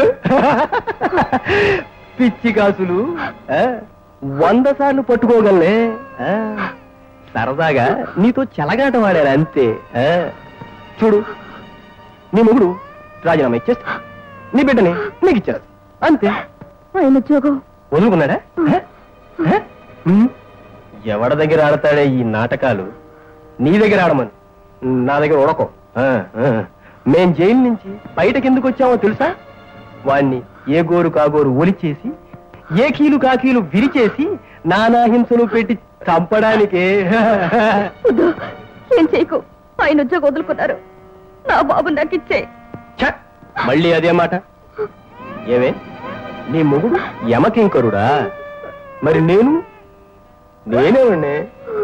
పిచ్చి కాసులు ఆ? వంద సార్లు పట్టుకోగలనే ఆ? సరదాగా నీతో చెలగాట వాడారు అంతే ఆ? చూడు నీ మొగుడు రాజీనామా ఇచ్చేస్తా నీ బిడ్డని నీకు ఇచ్చారు అంతే ఆయన ఉద్యోగం వదులుకున్నాడా ఆ? ఆ? ఉమ్. ఎవడ దగ్గర ఆడతాడే ఈ నాటకాలు నీ దగ్గర ఆడమని నా దగ్గర ఉడకం ఆ, ఆ. మేం జైలు నుంచి బయటకి ఎందుకు వచ్చామో తెలుసా వాణ్ణి ఏ గోరు కాగోరు ఒలిచేసి ఏ కీలు కాకీలు విరిచేసి నానా హింసలు పెట్టి చంపడానికే వద్దు ఏం చేయకు ఆయన ఉద్యోగం వదులుకున్నారు నా బాబు నాకు ఇచ్చే ఛ! మళ్ళీ అదే మాట ఏమే నీ మొగుడు యమకింకరుడా మరి నేను నేనేమండి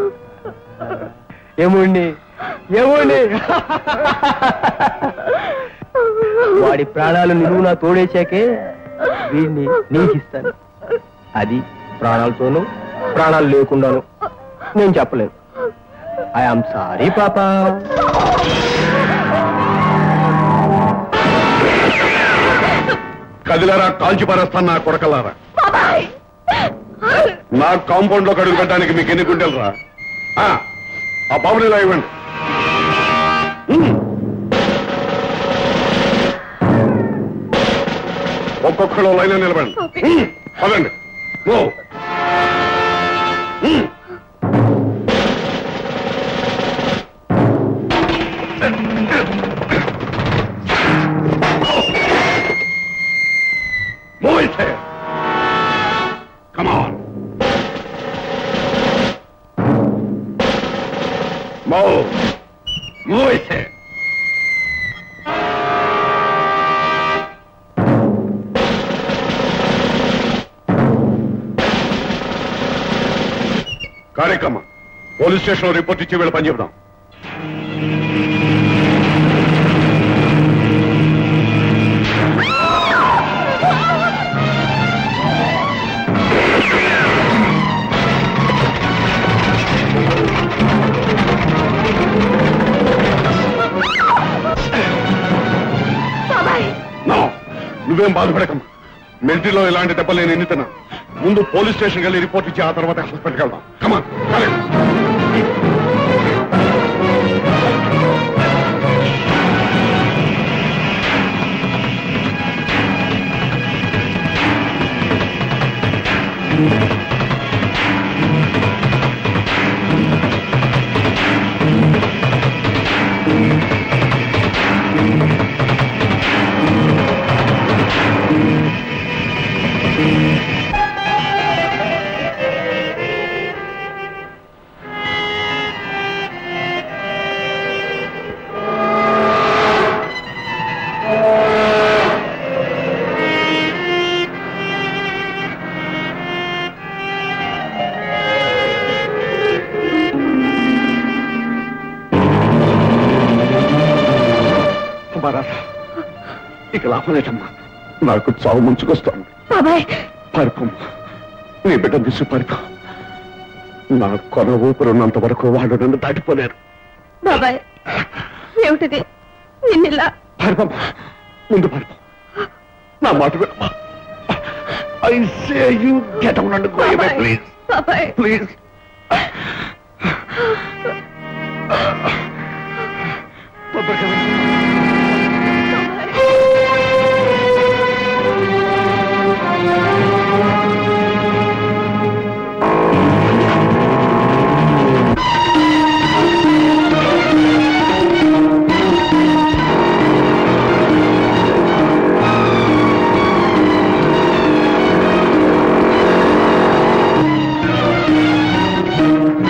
ఏమండి ఏమండి వాడి ప్రాణాలు నిలువు నా తోడేశాకే వీడిని నీకిస్తాను అది ప్రాణాలతోనూ ప్రాణాలు లేకుండాను నేను చెప్పలేను ఐఆమ్ సారీ పాపా కదిలారా కాల్చి పారేస్తాను నా కొడకలారా నా కాంపౌండ్ లో కడుగు పెట్టడానికి మీకు ఎన్ని గుండెలు రా ఆ, ఆ బాబుని ఇలా ఇవ్వండి ఉమ్. ఒక్కొక్కడు లైన్ నిలబడండి ఉమ్, పదండి ఓ um. Move it here. Come on. Move. Move it here. కార్యక్రమ పోలీస్ స్టేషన్ లో రిపోర్ట్ ఇచ్చి వీళ్ళ పని చెబుదాం నో నువ్వేం బాధపడకమ్మా మిలిటరీలో ఇలాంటి దెబ్బలు నేను ఎన్ని తిన్నా ముందు పోలీస్ స్టేషన్ వెళ్ళి రిపోర్ట్ ఇచ్చి ఆ తర్వాత హాస్పిటల్కి వెళ్దాం కమా ఆ కాపాడాలి ఇక లాభలేదమ్మా నాకు చావు ముంచుకొస్తాను బాబాయ్ పారిపోమ్మా నీ బిడ్డను తీసి పారిపో నా కొన ఊపిరున్నంత వరకు వాళ్ళు నన్ను దాటిపోలేరు బాబాయ్ ఏమిటిది నిన్నిలా పారిపోమ్మా ముందు పారిపో నా మాట వినమ్మా I say you get out and go away బాబాయ్ ప్లీజ్ బాబాయ్ ప్లీజ్ ఆ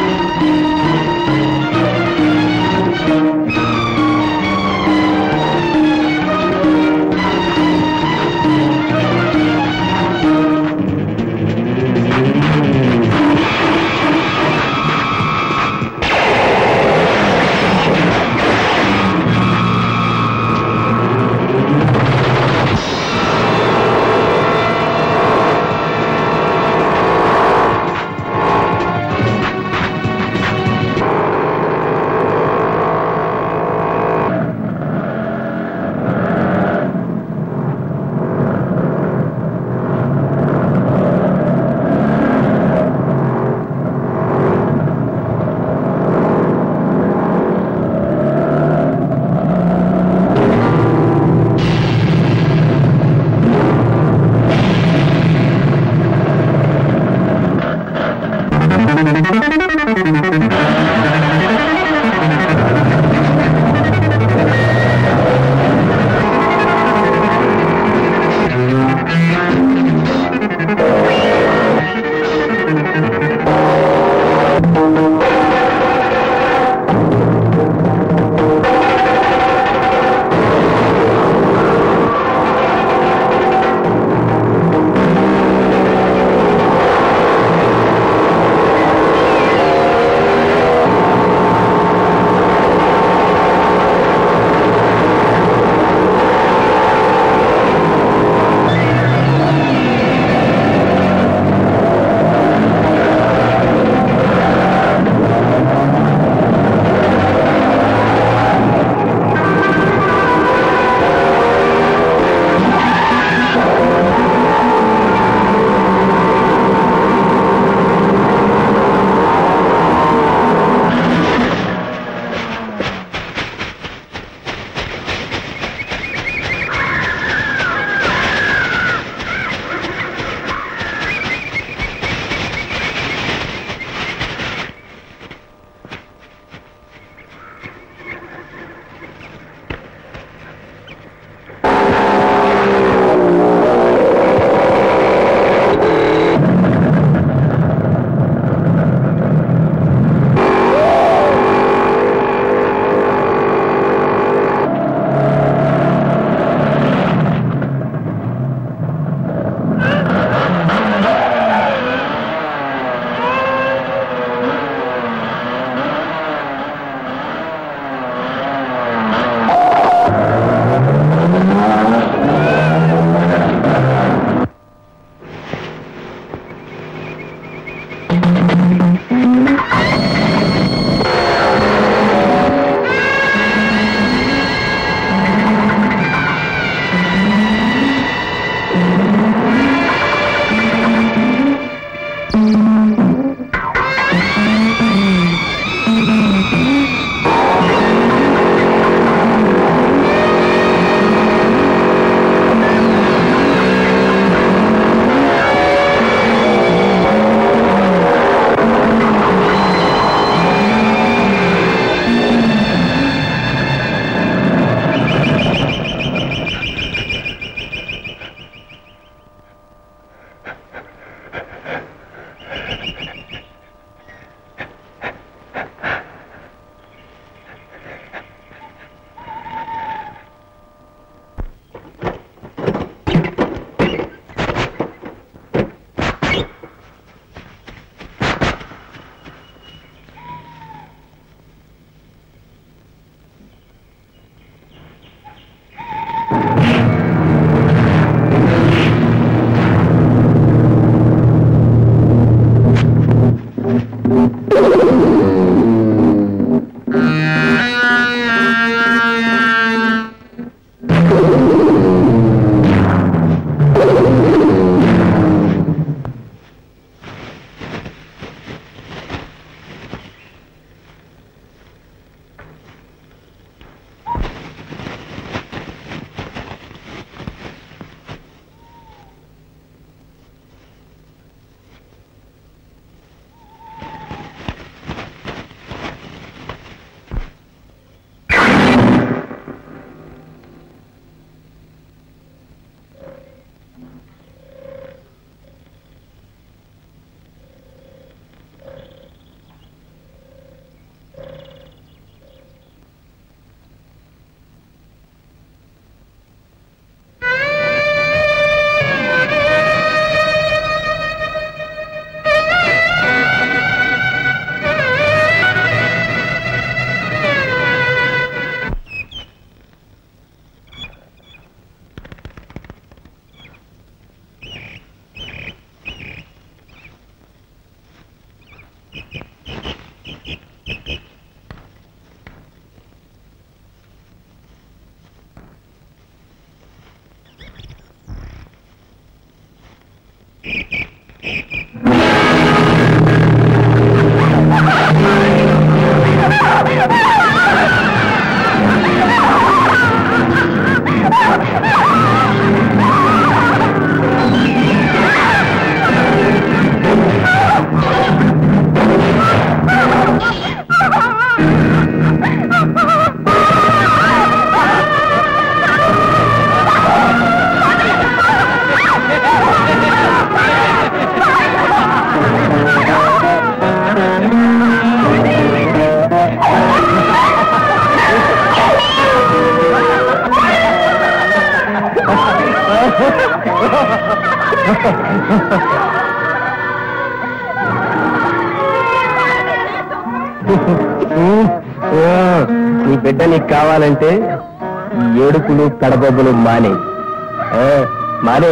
నీ బిడ్డ నీకు కావాలంటే ఈ ఏడుపులు కడబొబ్బలు మానే మానే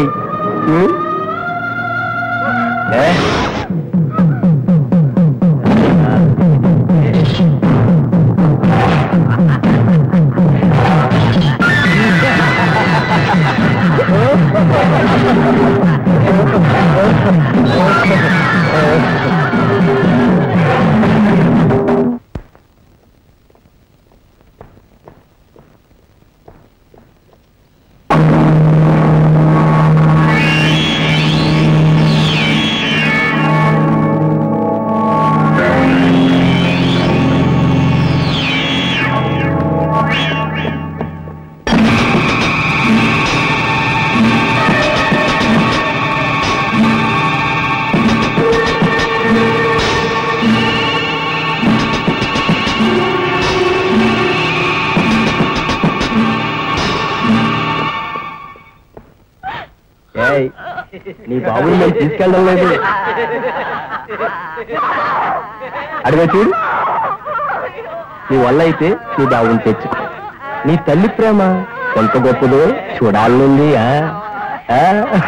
ఏయ్, నీ బాబుని మేము తీసుకెళ్ళడం లేదు అడిగా చూడు నీ వల్ల అయితే నీ బాబుని తెచ్చు నీ తల్లి ప్రేమ ఎంత గొప్పదో చూడాలనుంది ఆ? ఆ?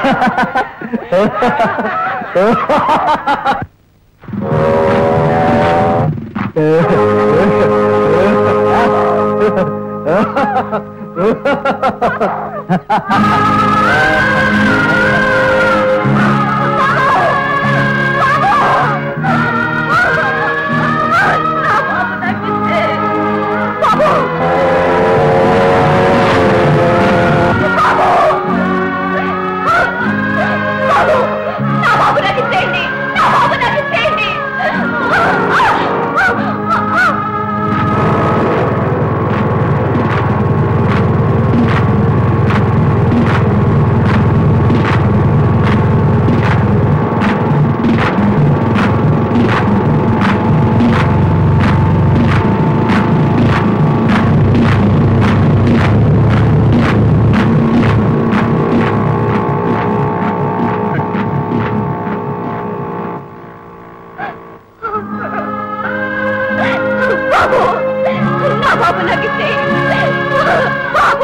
బాబు నా బాబు నాకు ఇచ్చేయండి. బాబు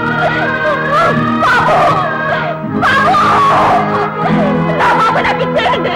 బాబు బాబు నా బాబు నాకు ఇచ్చేయండి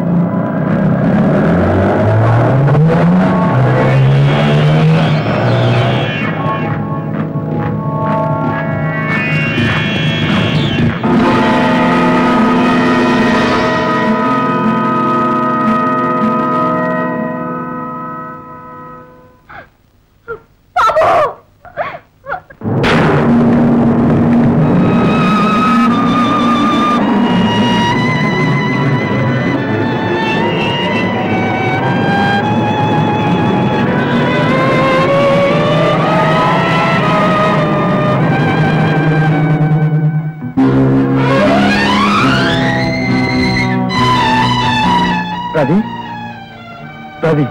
రవి రవి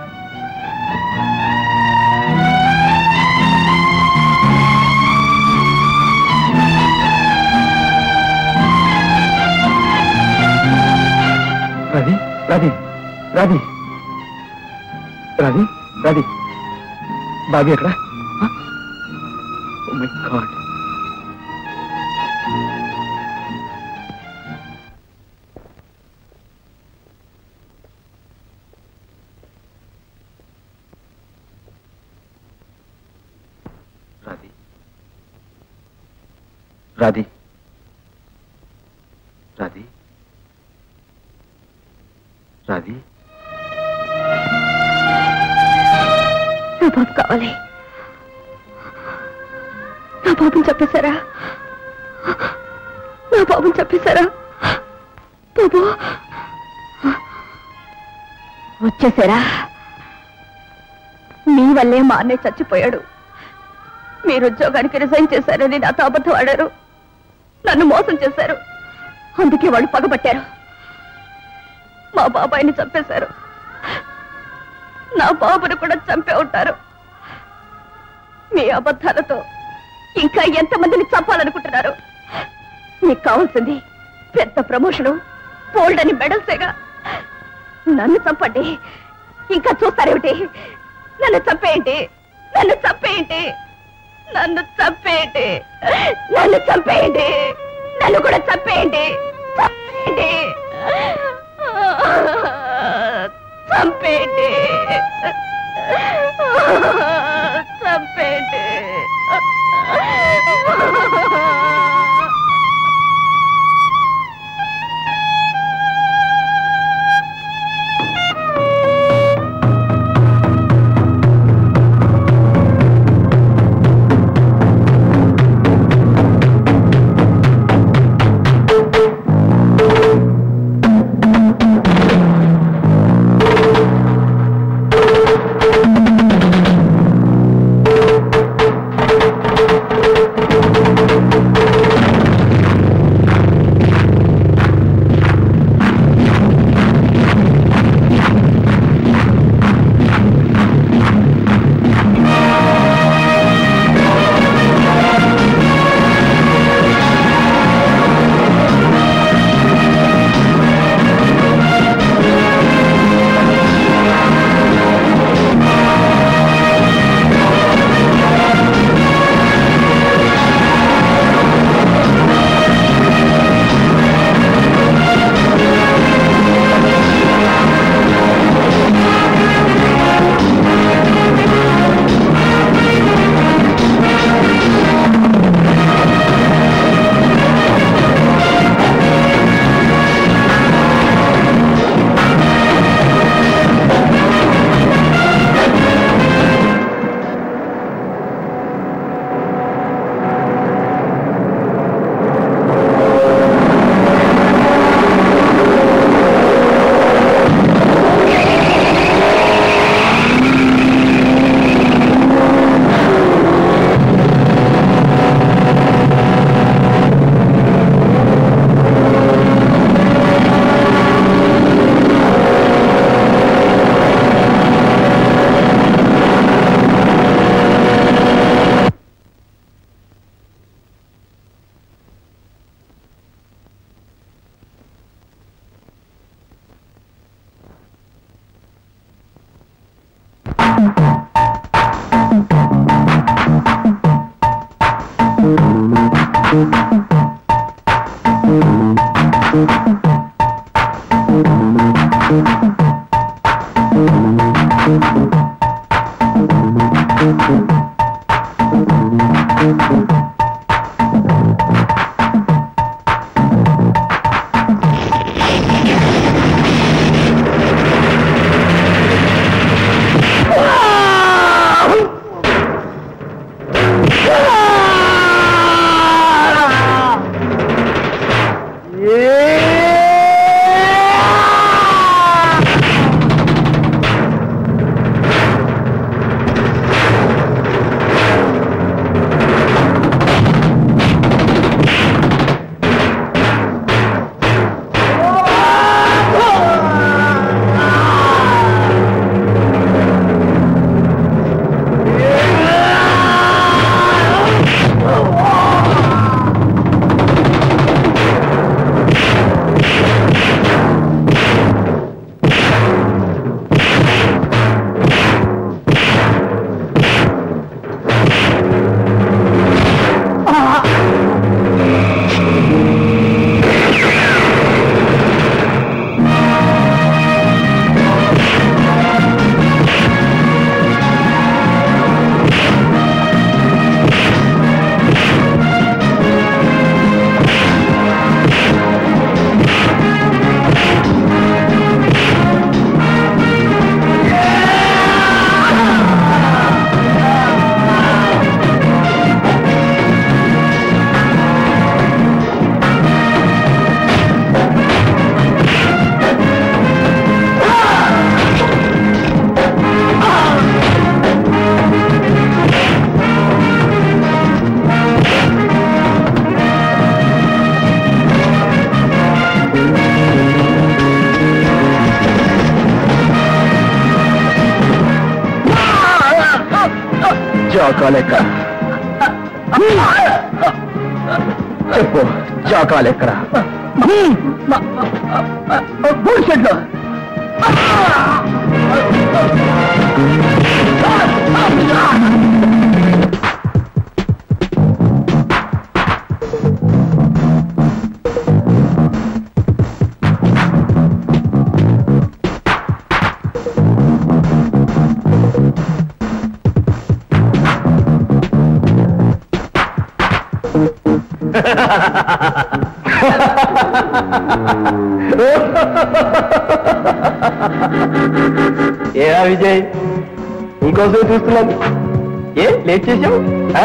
రవి రవి రవి రవి రవి బాబీ ఎక్కడ మై గాడ్ రాధి రాధి రాధి రాధి నా బాబు కావాలి నా బాబుని చెప్పేశారా నా బాబుని చెప్పేశారా బాబు వచ్చేసారా మీ వల్లే మా అన్నయ్య చచ్చిపోయాడు మీరు ఉద్యోగానికి రిజైన్ చేశారని నాతో అబద్ధం ఆడారు నన్ను మోసం చేశారు అందుకే వాళ్ళు పగబట్టారు మా బాబాయిని చంపేశారు నా బాబును కూడా చంపే ఉంటారు మీ అబద్ధాలతో ఇంకా ఎంతమందిని చంపాలనుకుంటున్నారు మీకు కావాల్సింది పెద్ద ప్రమోషను బోల్డ్ అని మెడల్సేగా నన్ను చంపండి ఇంకా చూస్తారేమిటి నన్ను చంపేయండి నన్ను చంపేయండి నన్ను చంపేయండి నన్ను చంపేయండి నన్ను కూడా చంపేయండి చంపేయండి చంపేయండి చంపేయండి జాకాలెక్కడ చెప్పు జాకాలెక్కడ షెడ్లో ఏరా విజయ్ ఇంకోసం చూస్తున్నాను ఏ లేట్ చేసావు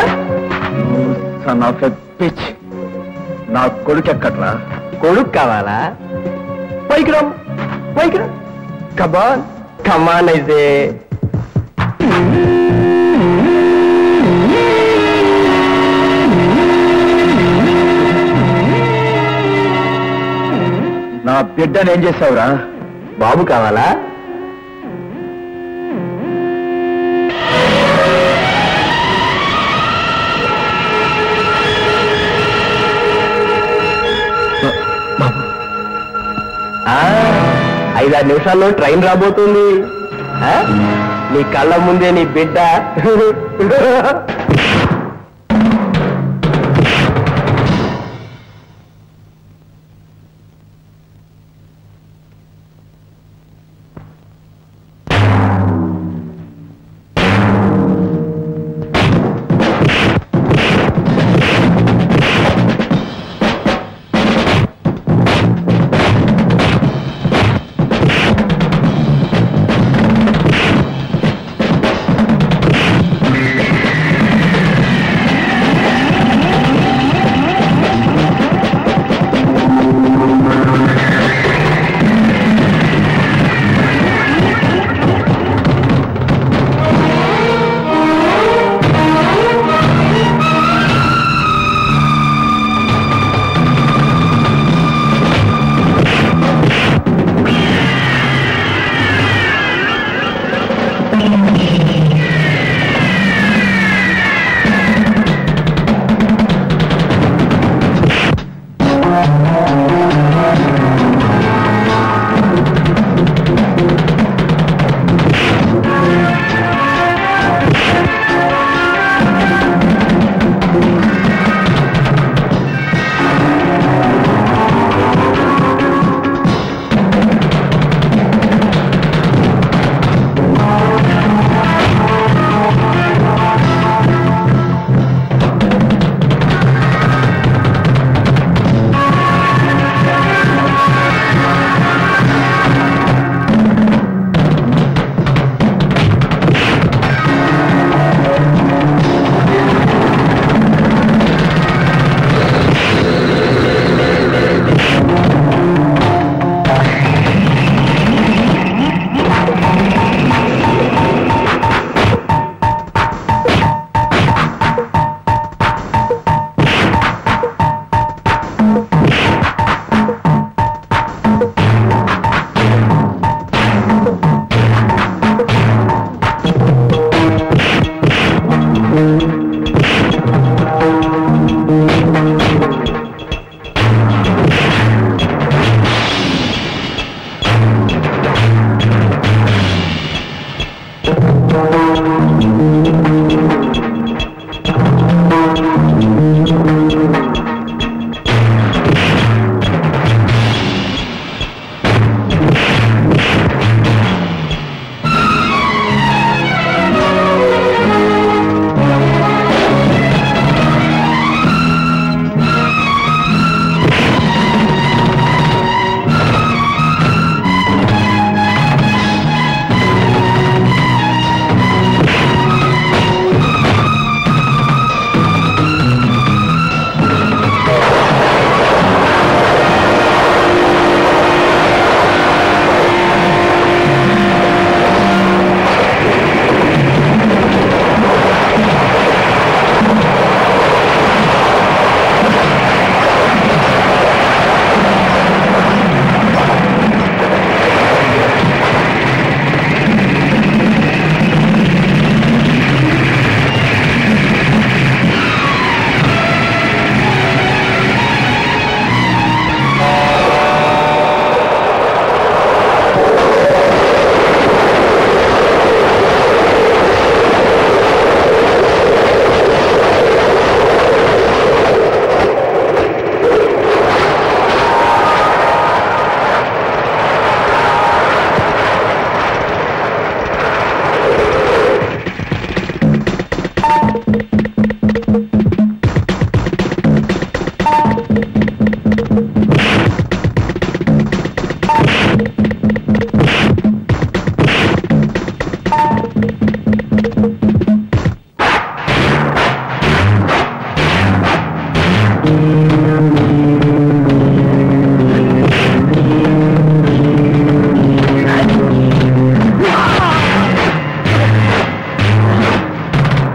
సన్ ఆఫ్ ఎ పిచ్ నా కొడుకు ఎక్కట్రా కొడుకు కావాలా పైకి రా పైకి రా కమాన్ కమాన్ అయితే నా బిడ్డను ఏం చేసావురా బాబు కావాలా ఆ, ఐదారు నిమిషాల్లో ట్రైన్ రాబోతుంది ఆ? నీ కళ్ళ ముందే నీ బిడ్డ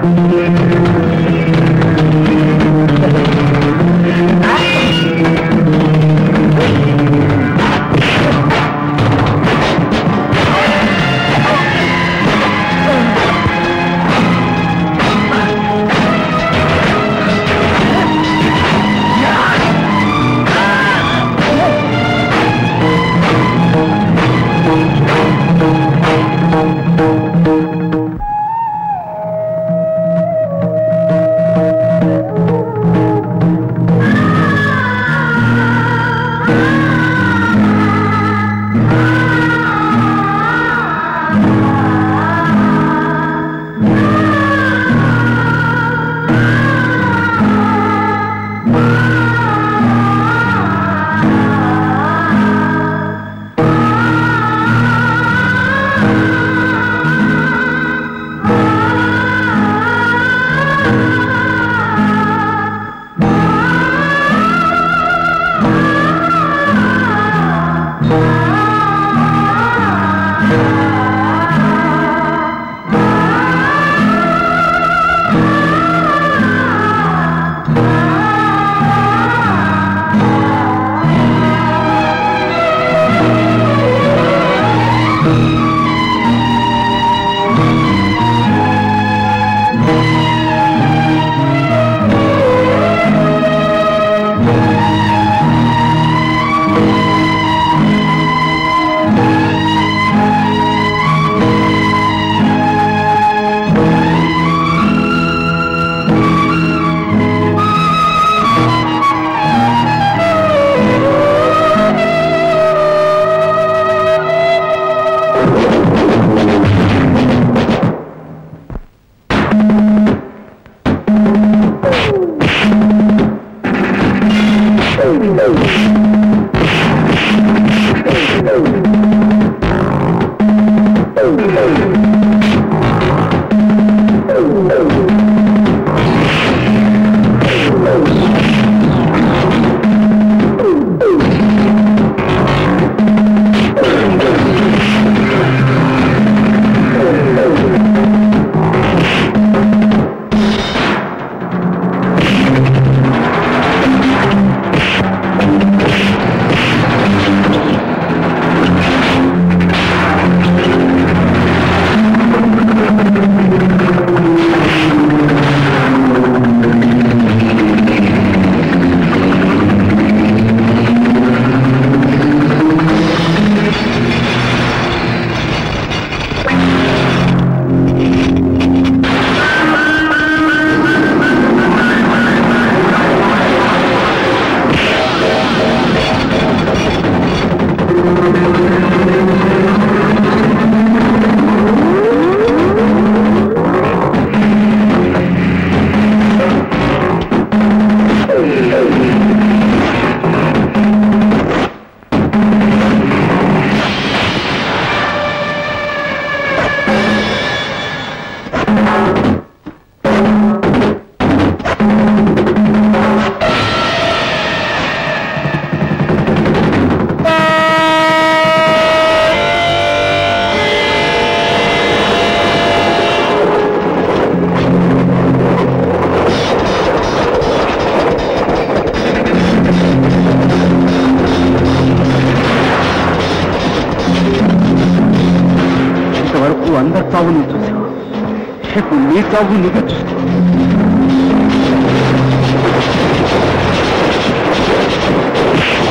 ఇంతవరకు అందరి చావు నువ్వు చూసావు ఇప్పుడు నీ చావు నువ్వే చూస్తావు ఆ